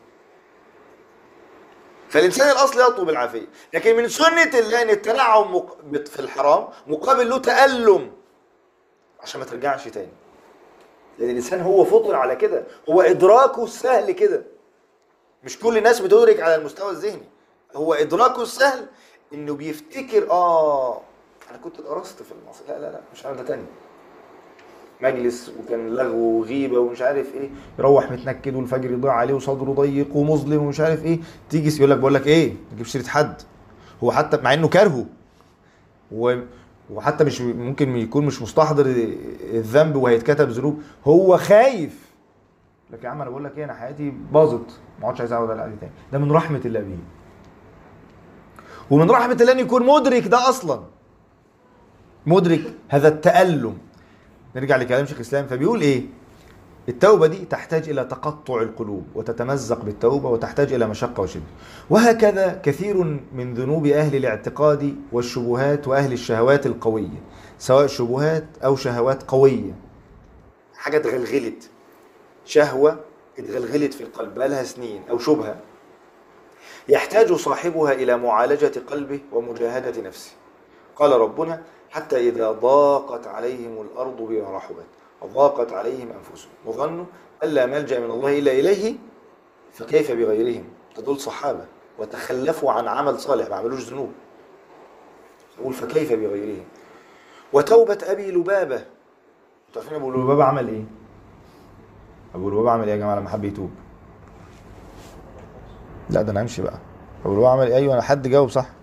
فالانسان الاصل يطلب العافيه لكن من سنه الله ان التنعم مق- في الحرام مقابل له تالم عشان ما ترجعش تاني لان الانسان هو فطر على كده هو ادراكه السهل كده مش كل الناس بتدرك على المستوى الذهني هو ادراكه السهل انه بيفتكر اه انا كنت اتقرصت في المصري لا لا لا مش انا ده تاني مجلس وكان لغو وغيبه ومش عارف ايه يروح متنكد والفجر يضيع عليه وصدره ضيق ومظلم ومش عارف ايه تيجي يقول لك بقول لك ايه ما تجيبش سيره حد هو حتى مع انه كارهه و وحتى مش ممكن يكون مش مستحضر الذنب وهيتكتب ذنوب هو خايف لك يا عم انا بقول لك ايه انا حياتي باظت ما عادش عايز اقعد على القعده تاني ده من رحمه الله بيه ومن رحمه الله ان يكون مدرك ده اصلا مدرك هذا التألم نرجع لكلام شيخ الاسلام فبيقول ايه التوبه دي تحتاج الى تقطع القلوب وتتمزق بالتوبه وتحتاج الى مشقه وشده وهكذا كثير من ذنوب اهل الاعتقاد والشبهات واهل الشهوات القويه سواء شبهات او شهوات قويه حاجه اتغلغلت شهوه اتغلغلت في القلب بقالها سنين او شبهه يحتاج صاحبها الى معالجه قلبه ومجاهده نفسه قال ربنا حتى إذا ضاقت عليهم الأرض بما رحبت وضاقت عليهم أنفسهم وظنوا أن لا ملجأ من الله إلا إليه فكيف بغيرهم دول صحابة وتخلفوا عن عمل صالح ما عملوش ذنوب يقول فكيف بغيرهم وتوبة أبي لبابة تعرفين أبو لبابة عمل إيه؟ أبو لبابة عمل إيه يا جماعة لما حب يتوب؟ لا ده أنا أمشي بقى أبو لبابة عمل إيه؟ أيوه أنا حد جاوب صح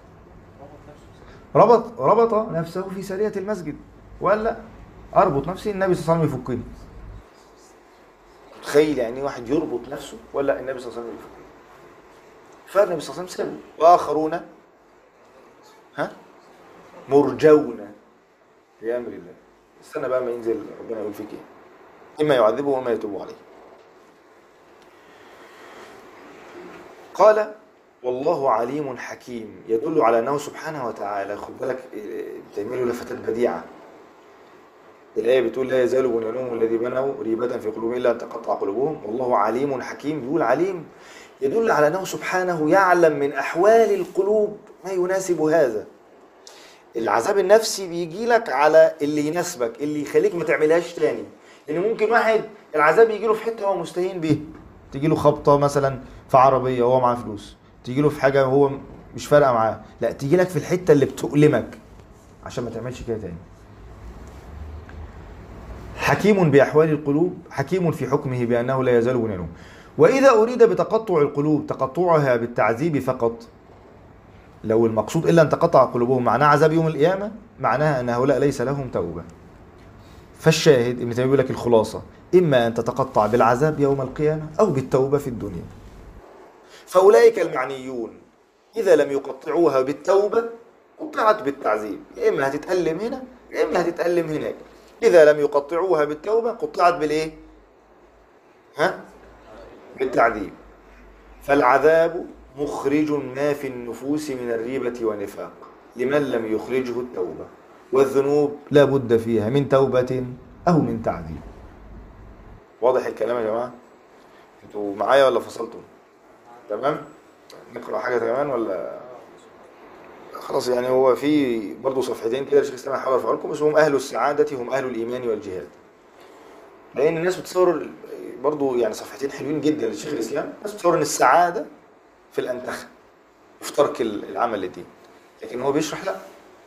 ربط ربط نفسه في سارية المسجد وقال لا اربط نفسي النبي صلى الله عليه وسلم يفكني تخيل يعني واحد يربط نفسه ولا النبي صلى الله عليه وسلم يفكني فالنبي صلى الله عليه وسلم سابه واخرون ها مرجون بامر الله استنى بقى ما ينزل ربنا يقول فيك ايه اما يعذبه واما يتوب عليه قال والله عليم حكيم يدل على انه سبحانه وتعالى خد بالك تعملوا لفتات بديعه الآية بتقول لا يزال بنيانهم الذي بنوا ريبة في قلوبهم إلا أن تقطع قلوبهم والله عليم حكيم بيقول عليم يدل على أنه سبحانه يعلم من أحوال القلوب ما يناسب هذا العذاب النفسي بيجي لك على اللي يناسبك اللي يخليك ما تعملهاش تاني لأن ممكن واحد العذاب يجي له في حتة هو مستهين بيه تيجي له خبطة مثلا في عربية وهو معاه فلوس تيجي له في حاجة هو مش فارقة معاه لا تيجي لك في الحتة اللي بتؤلمك عشان ما تعملش كده تاني حكيم بأحوال القلوب حكيم في حكمه بأنه لا يزال بنيانهم وإذا أريد بتقطع القلوب تقطعها بالتعذيب فقط لو المقصود إلا أن تقطع قلوبهم معناه عذاب يوم القيامة معناها أن هؤلاء ليس لهم توبة فالشاهد ابن تيمية بيقول لك الخلاصة إما أن تتقطع بالعذاب يوم القيامة أو بالتوبة في الدنيا فأولئك المعنيون إذا لم يقطعوها بالتوبة قطعت بالتعذيب يا إما هتتألم هنا يا إما هتتألم هناك إذا لم يقطعوها بالتوبة قطعت بالإيه؟ ها؟ بالتعذيب فالعذاب مخرج ما في النفوس من الريبة والنفاق لمن لم يخرجه التوبة والذنوب لا بد فيها من توبة أو من تعذيب واضح الكلام يا جماعة؟ انتوا معايا ولا فصلتم؟ تمام؟ نقرأ حاجة كمان ولا خلاص يعني هو في برضه صفحتين كده الشيخ الاسلام هيحاول ارفع لكم اسمهم اهل السعاده هم اهل الايمان والجهاد لان الناس بتصور برضه يعني صفحتين حلوين جدا للشيخ الاسلام الناس بتصور ان السعاده في الانتخه في ترك العمل للدين لكن هو بيشرح لا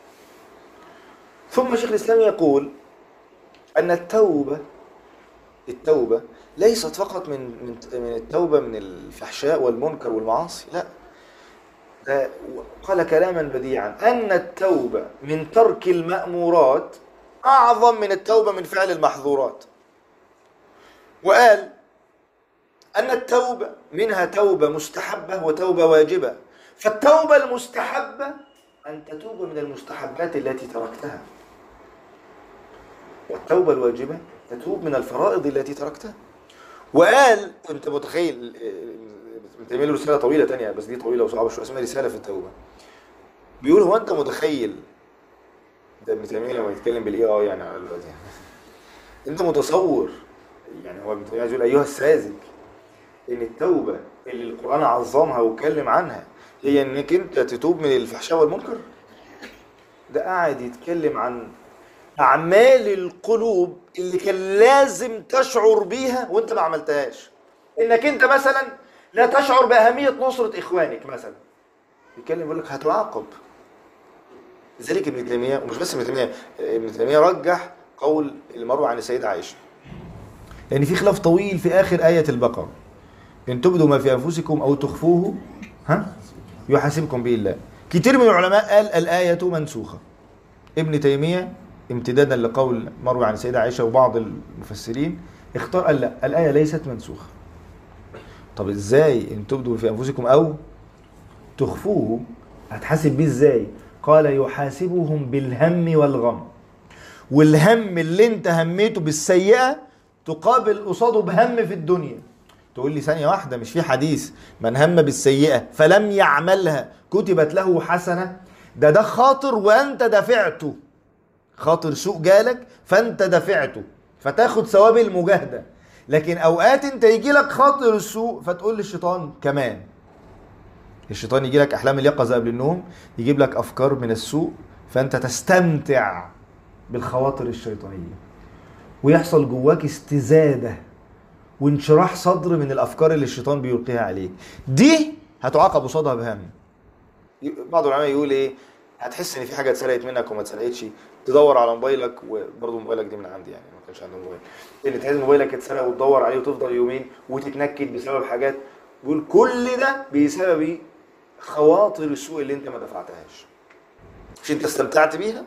ثم شيخ الاسلام يقول ان التوبه التوبه ليست فقط من من من التوبه من الفحشاء والمنكر والمعاصي لا ده قال كلاما بديعا أن التوبة من ترك المأمورات أعظم من التوبة من فعل المحظورات وقال أن التوبة منها توبة مستحبة وتوبة واجبة فالتوبة المستحبة أن تتوب من المستحبات التي تركتها والتوبة الواجبة تتوب من الفرائض التي تركتها وقال أنت متخيل بتعمل له رساله طويله تانية بس دي طويله وصعبه شويه اسمها رساله في التوبه بيقول هو انت متخيل ده ابن تيميه لما يتكلم بالاي اي يعني على دلوقتي انت متصور يعني هو ابن تيميه يقول ايها الساذج ان التوبه اللي القران عظمها واتكلم عنها هي انك انت تتوب من الفحشاء والمنكر ده قاعد يتكلم عن اعمال القلوب اللي كان لازم تشعر بيها وانت ما عملتهاش انك انت مثلا لا تشعر بأهمية نصرة إخوانك مثلا بيتكلم يقول لك هتعاقب لذلك ابن تيمية ومش بس ابن تيمية ابن تيمية رجح قول المروي عن السيدة عائشة لأن في خلاف طويل في آخر آية البقرة إن تبدوا ما في أنفسكم أو تخفوه ها يحاسبكم به الله كتير من العلماء قال الآية منسوخة ابن تيمية امتدادا لقول مروي عن السيدة عائشة وبعض المفسرين اختار قال لا الآية ليست منسوخة طب ازاي ان تبدوا في انفسكم او تخفوه هتحاسب بيه ازاي قال يحاسبهم بالهم والغم والهم اللي انت هميته بالسيئه تقابل قصاده بهم في الدنيا تقول لي ثانيه واحده مش في حديث من هم بالسيئه فلم يعملها كتبت له حسنه ده ده خاطر وانت دفعته خاطر سوء جالك فانت دفعته فتاخد ثواب المجاهده لكن اوقات انت يجي لك خاطر السوء فتقول للشيطان كمان الشيطان يجي لك احلام اليقظه قبل النوم يجيب لك افكار من السوء فانت تستمتع بالخواطر الشيطانيه ويحصل جواك استزاده وانشراح صدر من الافكار اللي الشيطان بيلقيها عليك دي هتعاقب قصادها بهم بعض العلماء يقول ايه هتحس ان في حاجه اتسرقت منك وما اتسرقتش تدور على موبايلك وبرضه موبايلك دي من عندي يعني ما كانش عندي موبايل ان تحس موبايلك اتسرق وتدور عليه وتفضل يومين وتتنكد بسبب حاجات بيقول كل ده بسبب خواطر السوء اللي انت ما دفعتهاش مش انت استمتعت بيها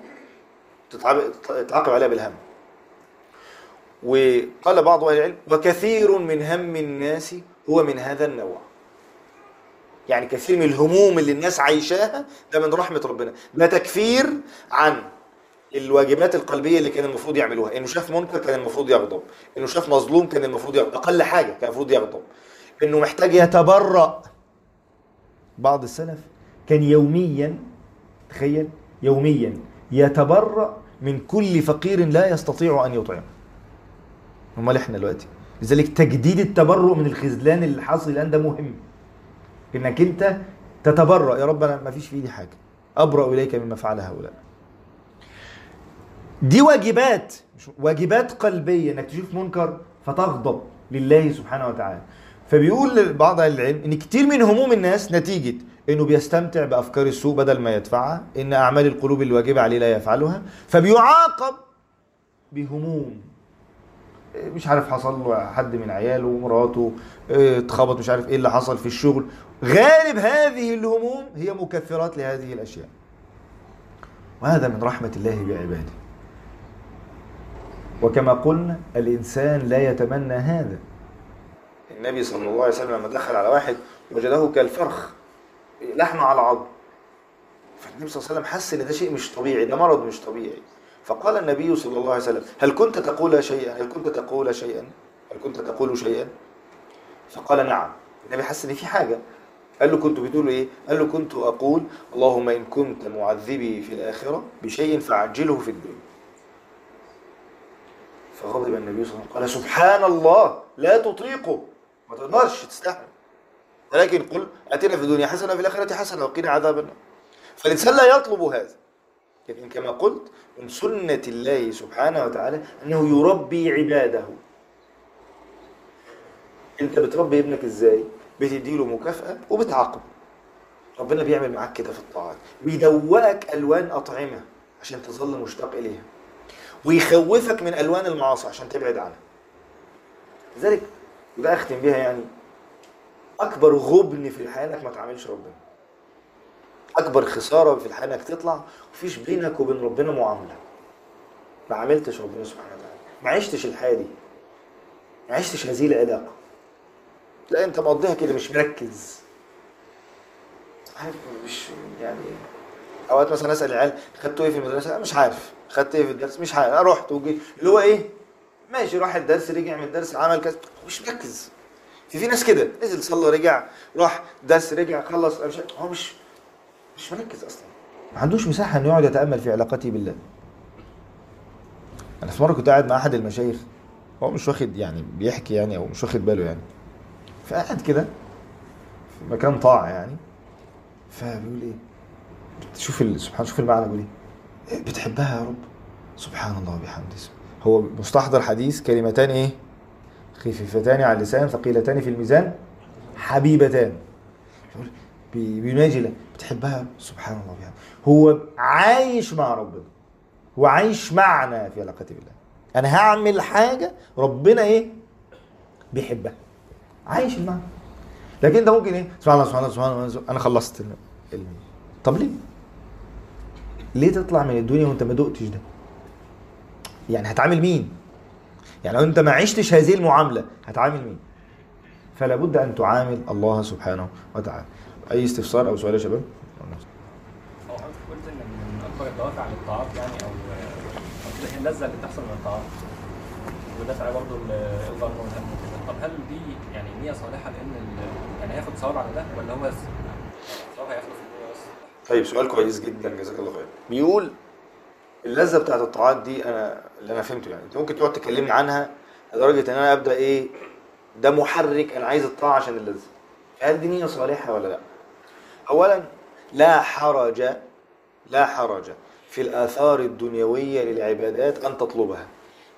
تتعاقب عليها بالهم وقال بعض اهل العلم وكثير من هم الناس هو من هذا النوع يعني كثير من الهموم اللي الناس عايشاها ده من رحمه ربنا ده تكفير عن الواجبات القلبيه اللي كان المفروض يعملوها انه شاف منكر كان المفروض يغضب انه شاف مظلوم كان المفروض يغضب اقل حاجه كان المفروض يغضب انه محتاج يتبرأ بعض السلف كان يوميا تخيل يوميا يتبرأ من كل فقير لا يستطيع ان يطعمه امال احنا دلوقتي لذلك تجديد التبرؤ من الخذلان اللي حاصل الان ده مهم انك انت تتبرأ يا رب انا ما فيش في ايدي حاجه ابرأ اليك مما فعل هؤلاء دي واجبات مش- واجبات قلبيه انك تشوف منكر فتغضب لله سبحانه وتعالى فبيقول بعض اهل العلم ان كتير من هموم الناس نتيجه انه بيستمتع بافكار السوء بدل ما يدفعها ان اعمال القلوب الواجبه عليه لا يفعلها فبيعاقب بهموم مش عارف حصل له حد من عياله ومراته اه، اتخبط مش عارف ايه اللي حصل في الشغل غالب هذه الهموم هي مكفرات لهذه الاشياء وهذا من رحمه الله بعباده وكما قلنا الانسان لا يتمنى هذا النبي صلى الله عليه وسلم لما دخل على واحد وجده كالفرخ لحمه على عظم فالنبي صلى الله عليه وسلم حس ان ده شيء مش طبيعي ده مرض مش طبيعي فقال النبي صلى الله عليه وسلم هل كنت تقول شيئا هل كنت تقول شيئا هل كنت تقول شيئا فقال نعم النبي حس ان في حاجه قال له كنت بتقول ايه قال له كنت اقول اللهم ان كنت معذبي في الاخره بشيء فعجله في الدنيا فغضب النبي صلى الله عليه وسلم قال سبحان الله لا تطيقه ما تقدرش تستحمل ولكن قل اتنا في الدنيا حسنه في الاخره حسنه وقنا عذاب النار فالانسان لا يطلب هذا لكن كما قلت من سنه الله سبحانه وتعالى انه يربي عباده انت بتربي ابنك ازاي بتديله مكافاه وبتعاقبه ربنا بيعمل معاك كده في الطاعات بيدوقك الوان اطعمه عشان تظل مشتاق اليها ويخوفك من الوان المعاصي عشان تبعد عنها لذلك وده اختم بيها يعني اكبر غبن في الحياه انك ما تعاملش ربنا اكبر خساره في الحياه انك تطلع مفيش بينك وبين ربنا معامله ما عاملتش ربنا سبحانه وتعالى ما عشتش الحياه دي ما عشتش هذه العلاقه لا انت مقضيها كده مش مركز عارف مش يعني اوقات مثلا اسال العيال خدتوا ايه في المدرسه مش عارف خدت ايه في الدرس مش عارف انا رحت وجيت اللي هو ايه ماشي راح الدرس رجع من الدرس عمل كذا هو مش مركز في في ناس كده نزل صلى رجع راح درس رجع خلص مش هو مش مش مركز اصلا ما عندوش مساحه انه يقعد يتامل في علاقته بالله انا في مره كنت قاعد مع احد المشايخ هو مش واخد يعني بيحكي يعني او مش واخد باله يعني فقاعد كده في مكان طاعه يعني فبيقول ايه شوف ال... سبحان شوف المعنى بيقول ايه بتحبها يا رب سبحان الله وبحمده هو مستحضر حديث كلمتان ايه خفيفتان على اللسان ثقيلتان في الميزان حبيبتان يقول بي- بيناجي له بتحبها يا رب؟ سبحان الله وبحمده هو عايش مع ربنا هو عايش معنا في علاقته بالله انا هعمل حاجه ربنا ايه بيحبها عايش المعنى لكن انت ممكن ايه سبحان الله سبحان الله سبحان الله انا خلصت ال- ال- طب ليه ليه تطلع من الدنيا وانت ما دقتش ده يعني هتعامل مين يعني لو انت ما عشتش هذه المعامله هتعامل مين فلا بد ان تعامل الله سبحانه وتعالى اي استفسار او سؤال يا شباب هو حضرتك قلت ان من اكبر الدوافع للطاعات يعني او أو اللذه اللي بتحصل من الطاعات ودافع برضه الظن والهم وكده طب هل دي يعني نيه صالحه لان ال- يعني هياخد ثواب على ده ولا هو ثواب هياخده في الدنيا بس؟ طيب سؤال كويس جدا جزاك الله خير بيقول اللذه بتاعت الطاعات دي انا اللي انا فهمته يعني انت ممكن تقعد تكلمني عنها لدرجه ان انا ابدا ايه ده محرك انا عايز الطاعه عشان اللذه هل دي نيه صالحه ولا لا اولا لا حرج لا حرج في الاثار الدنيويه للعبادات ان تطلبها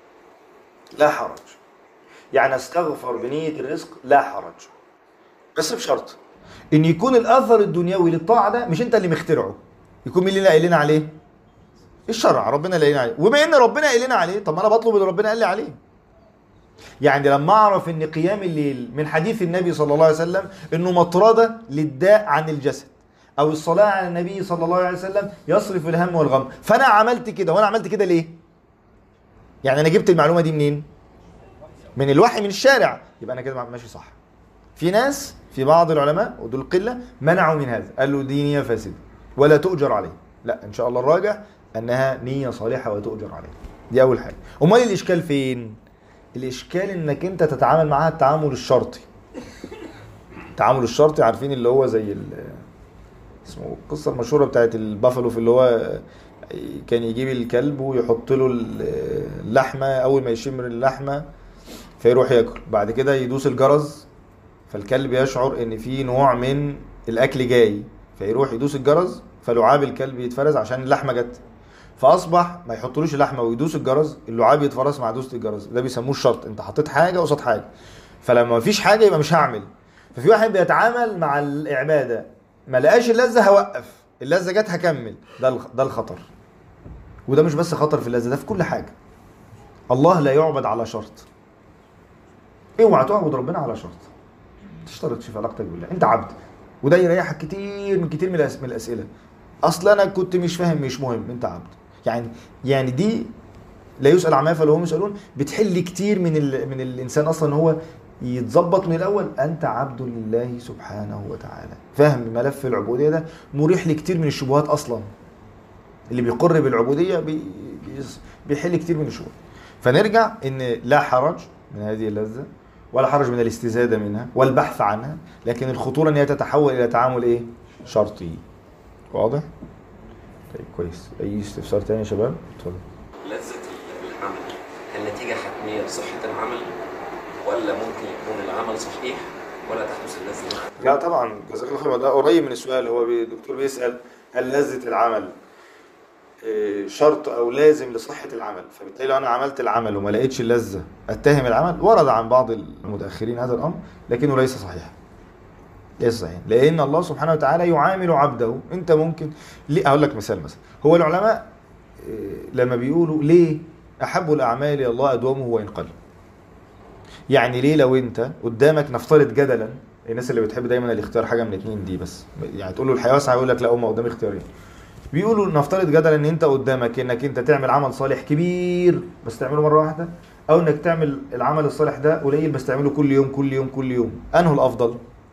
لا حرج يعني استغفر بنيه الرزق لا حرج بس بشرط ان يكون الاثر الدنيوي للطاعه ده مش انت اللي مخترعه يكون مين اللي قايل لنا عليه الشرع ربنا اللي قايل لنا عليه وبما ان ربنا قايل لنا عليه طب ما انا بطلب اللي ربنا قال لي عليه يعني لما اعرف ان قيام الليل من حديث النبي صلى الله عليه وسلم انه مطرده للداء عن الجسد او الصلاه على النبي صلى الله عليه وسلم يصرف الهم والغم فانا عملت كده وانا عملت كده ليه يعني انا جبت المعلومه دي منين من الوحي من الشارع يبقى انا كده ماشي صح في ناس في بعض العلماء ودول قله منعوا من هذا قال له دي نيه فاسده ولا تؤجر عليه لا ان شاء الله الراجح انها نيه صالحه وتؤجر عليها دي اول حاجه امال الاشكال فين الاشكال انك انت تتعامل معاها التعامل الشرطي التعامل الشرطي عارفين اللي هو زي ال- اسمه القصه المشهوره بتاعت البافلو في اللي هو كان يجيب الكلب ويحط له اللحمه اول ما يشم اللحمه فيروح ياكل بعد كده يدوس الجرس فالكلب يشعر ان في نوع من الاكل جاي فيروح يدوس الجرس فلعاب الكلب يتفرز عشان اللحمه جت فاصبح ما يحطلوش اللحمه ويدوس الجرس اللعاب يتفرز مع دوسه الجرس ده بيسموه الشرط انت حطيت حاجه قصاد حاجه فلما ما فيش حاجه يبقى مش هعمل ففي واحد بيتعامل مع العباده ما لقاش اللذه هوقف اللذه جت هكمل ده الخ- ده الخطر وده مش بس خطر في اللذه ده في كل حاجه الله لا يعبد على شرط اوعى تعبد ربنا على شرط ما تشترطش في علاقتك بالله انت عبد وده يريحك كتير من كتير من الأس- من الاسئله اصل انا كنت مش فاهم مش مهم انت عبد يعني يعني دي لا يسال عما يفعل وهم يسالون بتحل كتير من ال... من الانسان اصلا ان هو يتظبط من الاول انت عبد لله سبحانه وتعالى فهم ملف العبوديه ده مريح لكتير من الشبهات اصلا اللي بيقر بالعبوديه بي... بيس- بيحل كتير من الشبهات فنرجع ان لا حرج من هذه اللذه ولا حرج من الاستزاده منها والبحث عنها لكن الخطوره ان هي تتحول الى تعامل ايه شرطي واضح طيب كويس اي استفسار تاني يا شباب اتفضل لذة العمل هل نتيجة حتمية لصحة العمل ولا ممكن يكون العمل صحيح ولا تحدث اللذة معه؟ لا طبعا جزاك الله خير ده قريب من السؤال هو بي- الدكتور بيسال هل لذة العمل آه، شرط او لازم لصحة العمل فبالتالي لو انا عملت العمل وما لقيتش اللذة اتهم العمل ورد عن بعض المتاخرين هذا الامر لكنه ليس صحيحا ليس صحيح لان الله سبحانه وتعالى يعامل عبده انت ممكن ليه اقول لك مثال مثلا هو العلماء آه، لما بيقولوا ليه احب الاعمال الى الله ادومه وان قل يعني ليه لو انت قدامك نفترض جدلا الناس اللي بتحب دايما الاختيار حاجه من اتنين دي بس يعني تقول له الحياه واسعه يقول لك لا هم قدامي اختيارين بيقولوا نفترض جدلا ان انت قدامك انك انت تعمل عمل صالح كبير بس تعمله مره واحده او انك تعمل العمل الصالح ده قليل بس تعمله كل يوم كل يوم كل يوم انه الافضل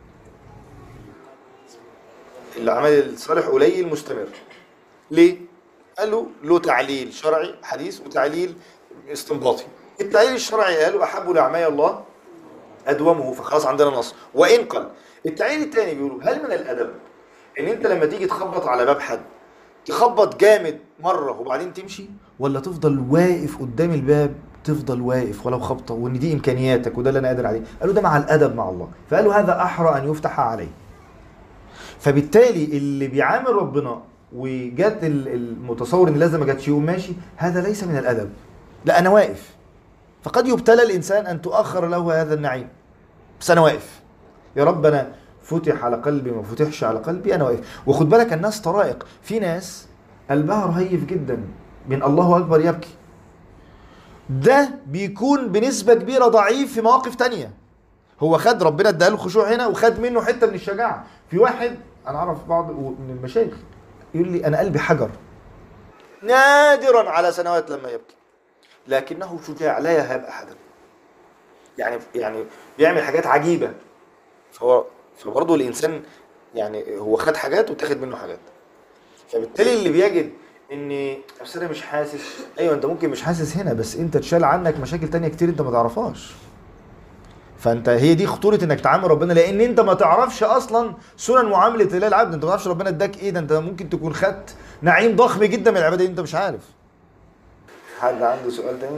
العمل الصالح قليل مستمر ليه قالوا له تعليل شرعي حديث وتعليل استنباطي التعليل الشرعي قالوا احب الاعمال الله ادومه فخلاص عندنا نص وان قل التعليل الثاني بيقولوا هل من الادب ان انت لما تيجي تخبط على باب حد تخبط جامد مره وبعدين تمشي ولا تفضل واقف قدام الباب تفضل واقف ولو خبطه وان دي امكانياتك وده اللي انا قادر عليه قالوا ده مع الادب مع الله فقالوا هذا احرى ان يفتح عليه فبالتالي اللي بيعامل ربنا وجت ال- المتصور ان لازم ما جاتش يقوم ماشي هذا ليس من الادب لا انا واقف فقد يبتلى الانسان ان تؤخر له هذا النعيم بس انا واقف يا رب انا فتح على قلبي ما فتحش على قلبي انا واقف وخد بالك الناس طرائق في ناس قلبها رهيف جدا من الله اكبر يبكي ده بيكون بنسبه كبيره ضعيف في مواقف تانية هو خد ربنا اداله الخشوع هنا وخد منه حته من الشجاعه في واحد انا اعرف بعض من المشايخ يقول لي انا قلبي حجر نادرا على سنوات لما يبكي لكنه شجاع لا يهاب احدا يعني يعني بيعمل حاجات عجيبه فهو فبرضه الانسان يعني هو خد حاجات وتاخد منه حاجات فبالتالي اللي بيجد ان بس انا مش حاسس ايوه انت ممكن مش حاسس هنا بس انت اتشال عنك مشاكل تانية كتير انت ما تعرفهاش فانت هي دي خطوره انك تعامل ربنا لان انت ما تعرفش اصلا سنن معامله الله العبد انت ما تعرفش ربنا اداك ايه ده انت ممكن تكون خدت نعيم ضخم جدا من العباده دي انت مش عارف حد عنده سؤال تاني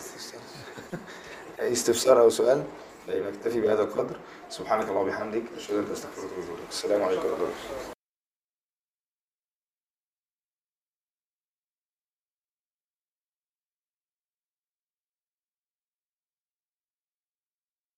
استفسار او سؤال طيب نكتفي بهذا القدر سبحانك اللهم وبحمدك اشهد ان لا اله الا انت استغفرك واتوب اليك السلام عليكم ورحمه الله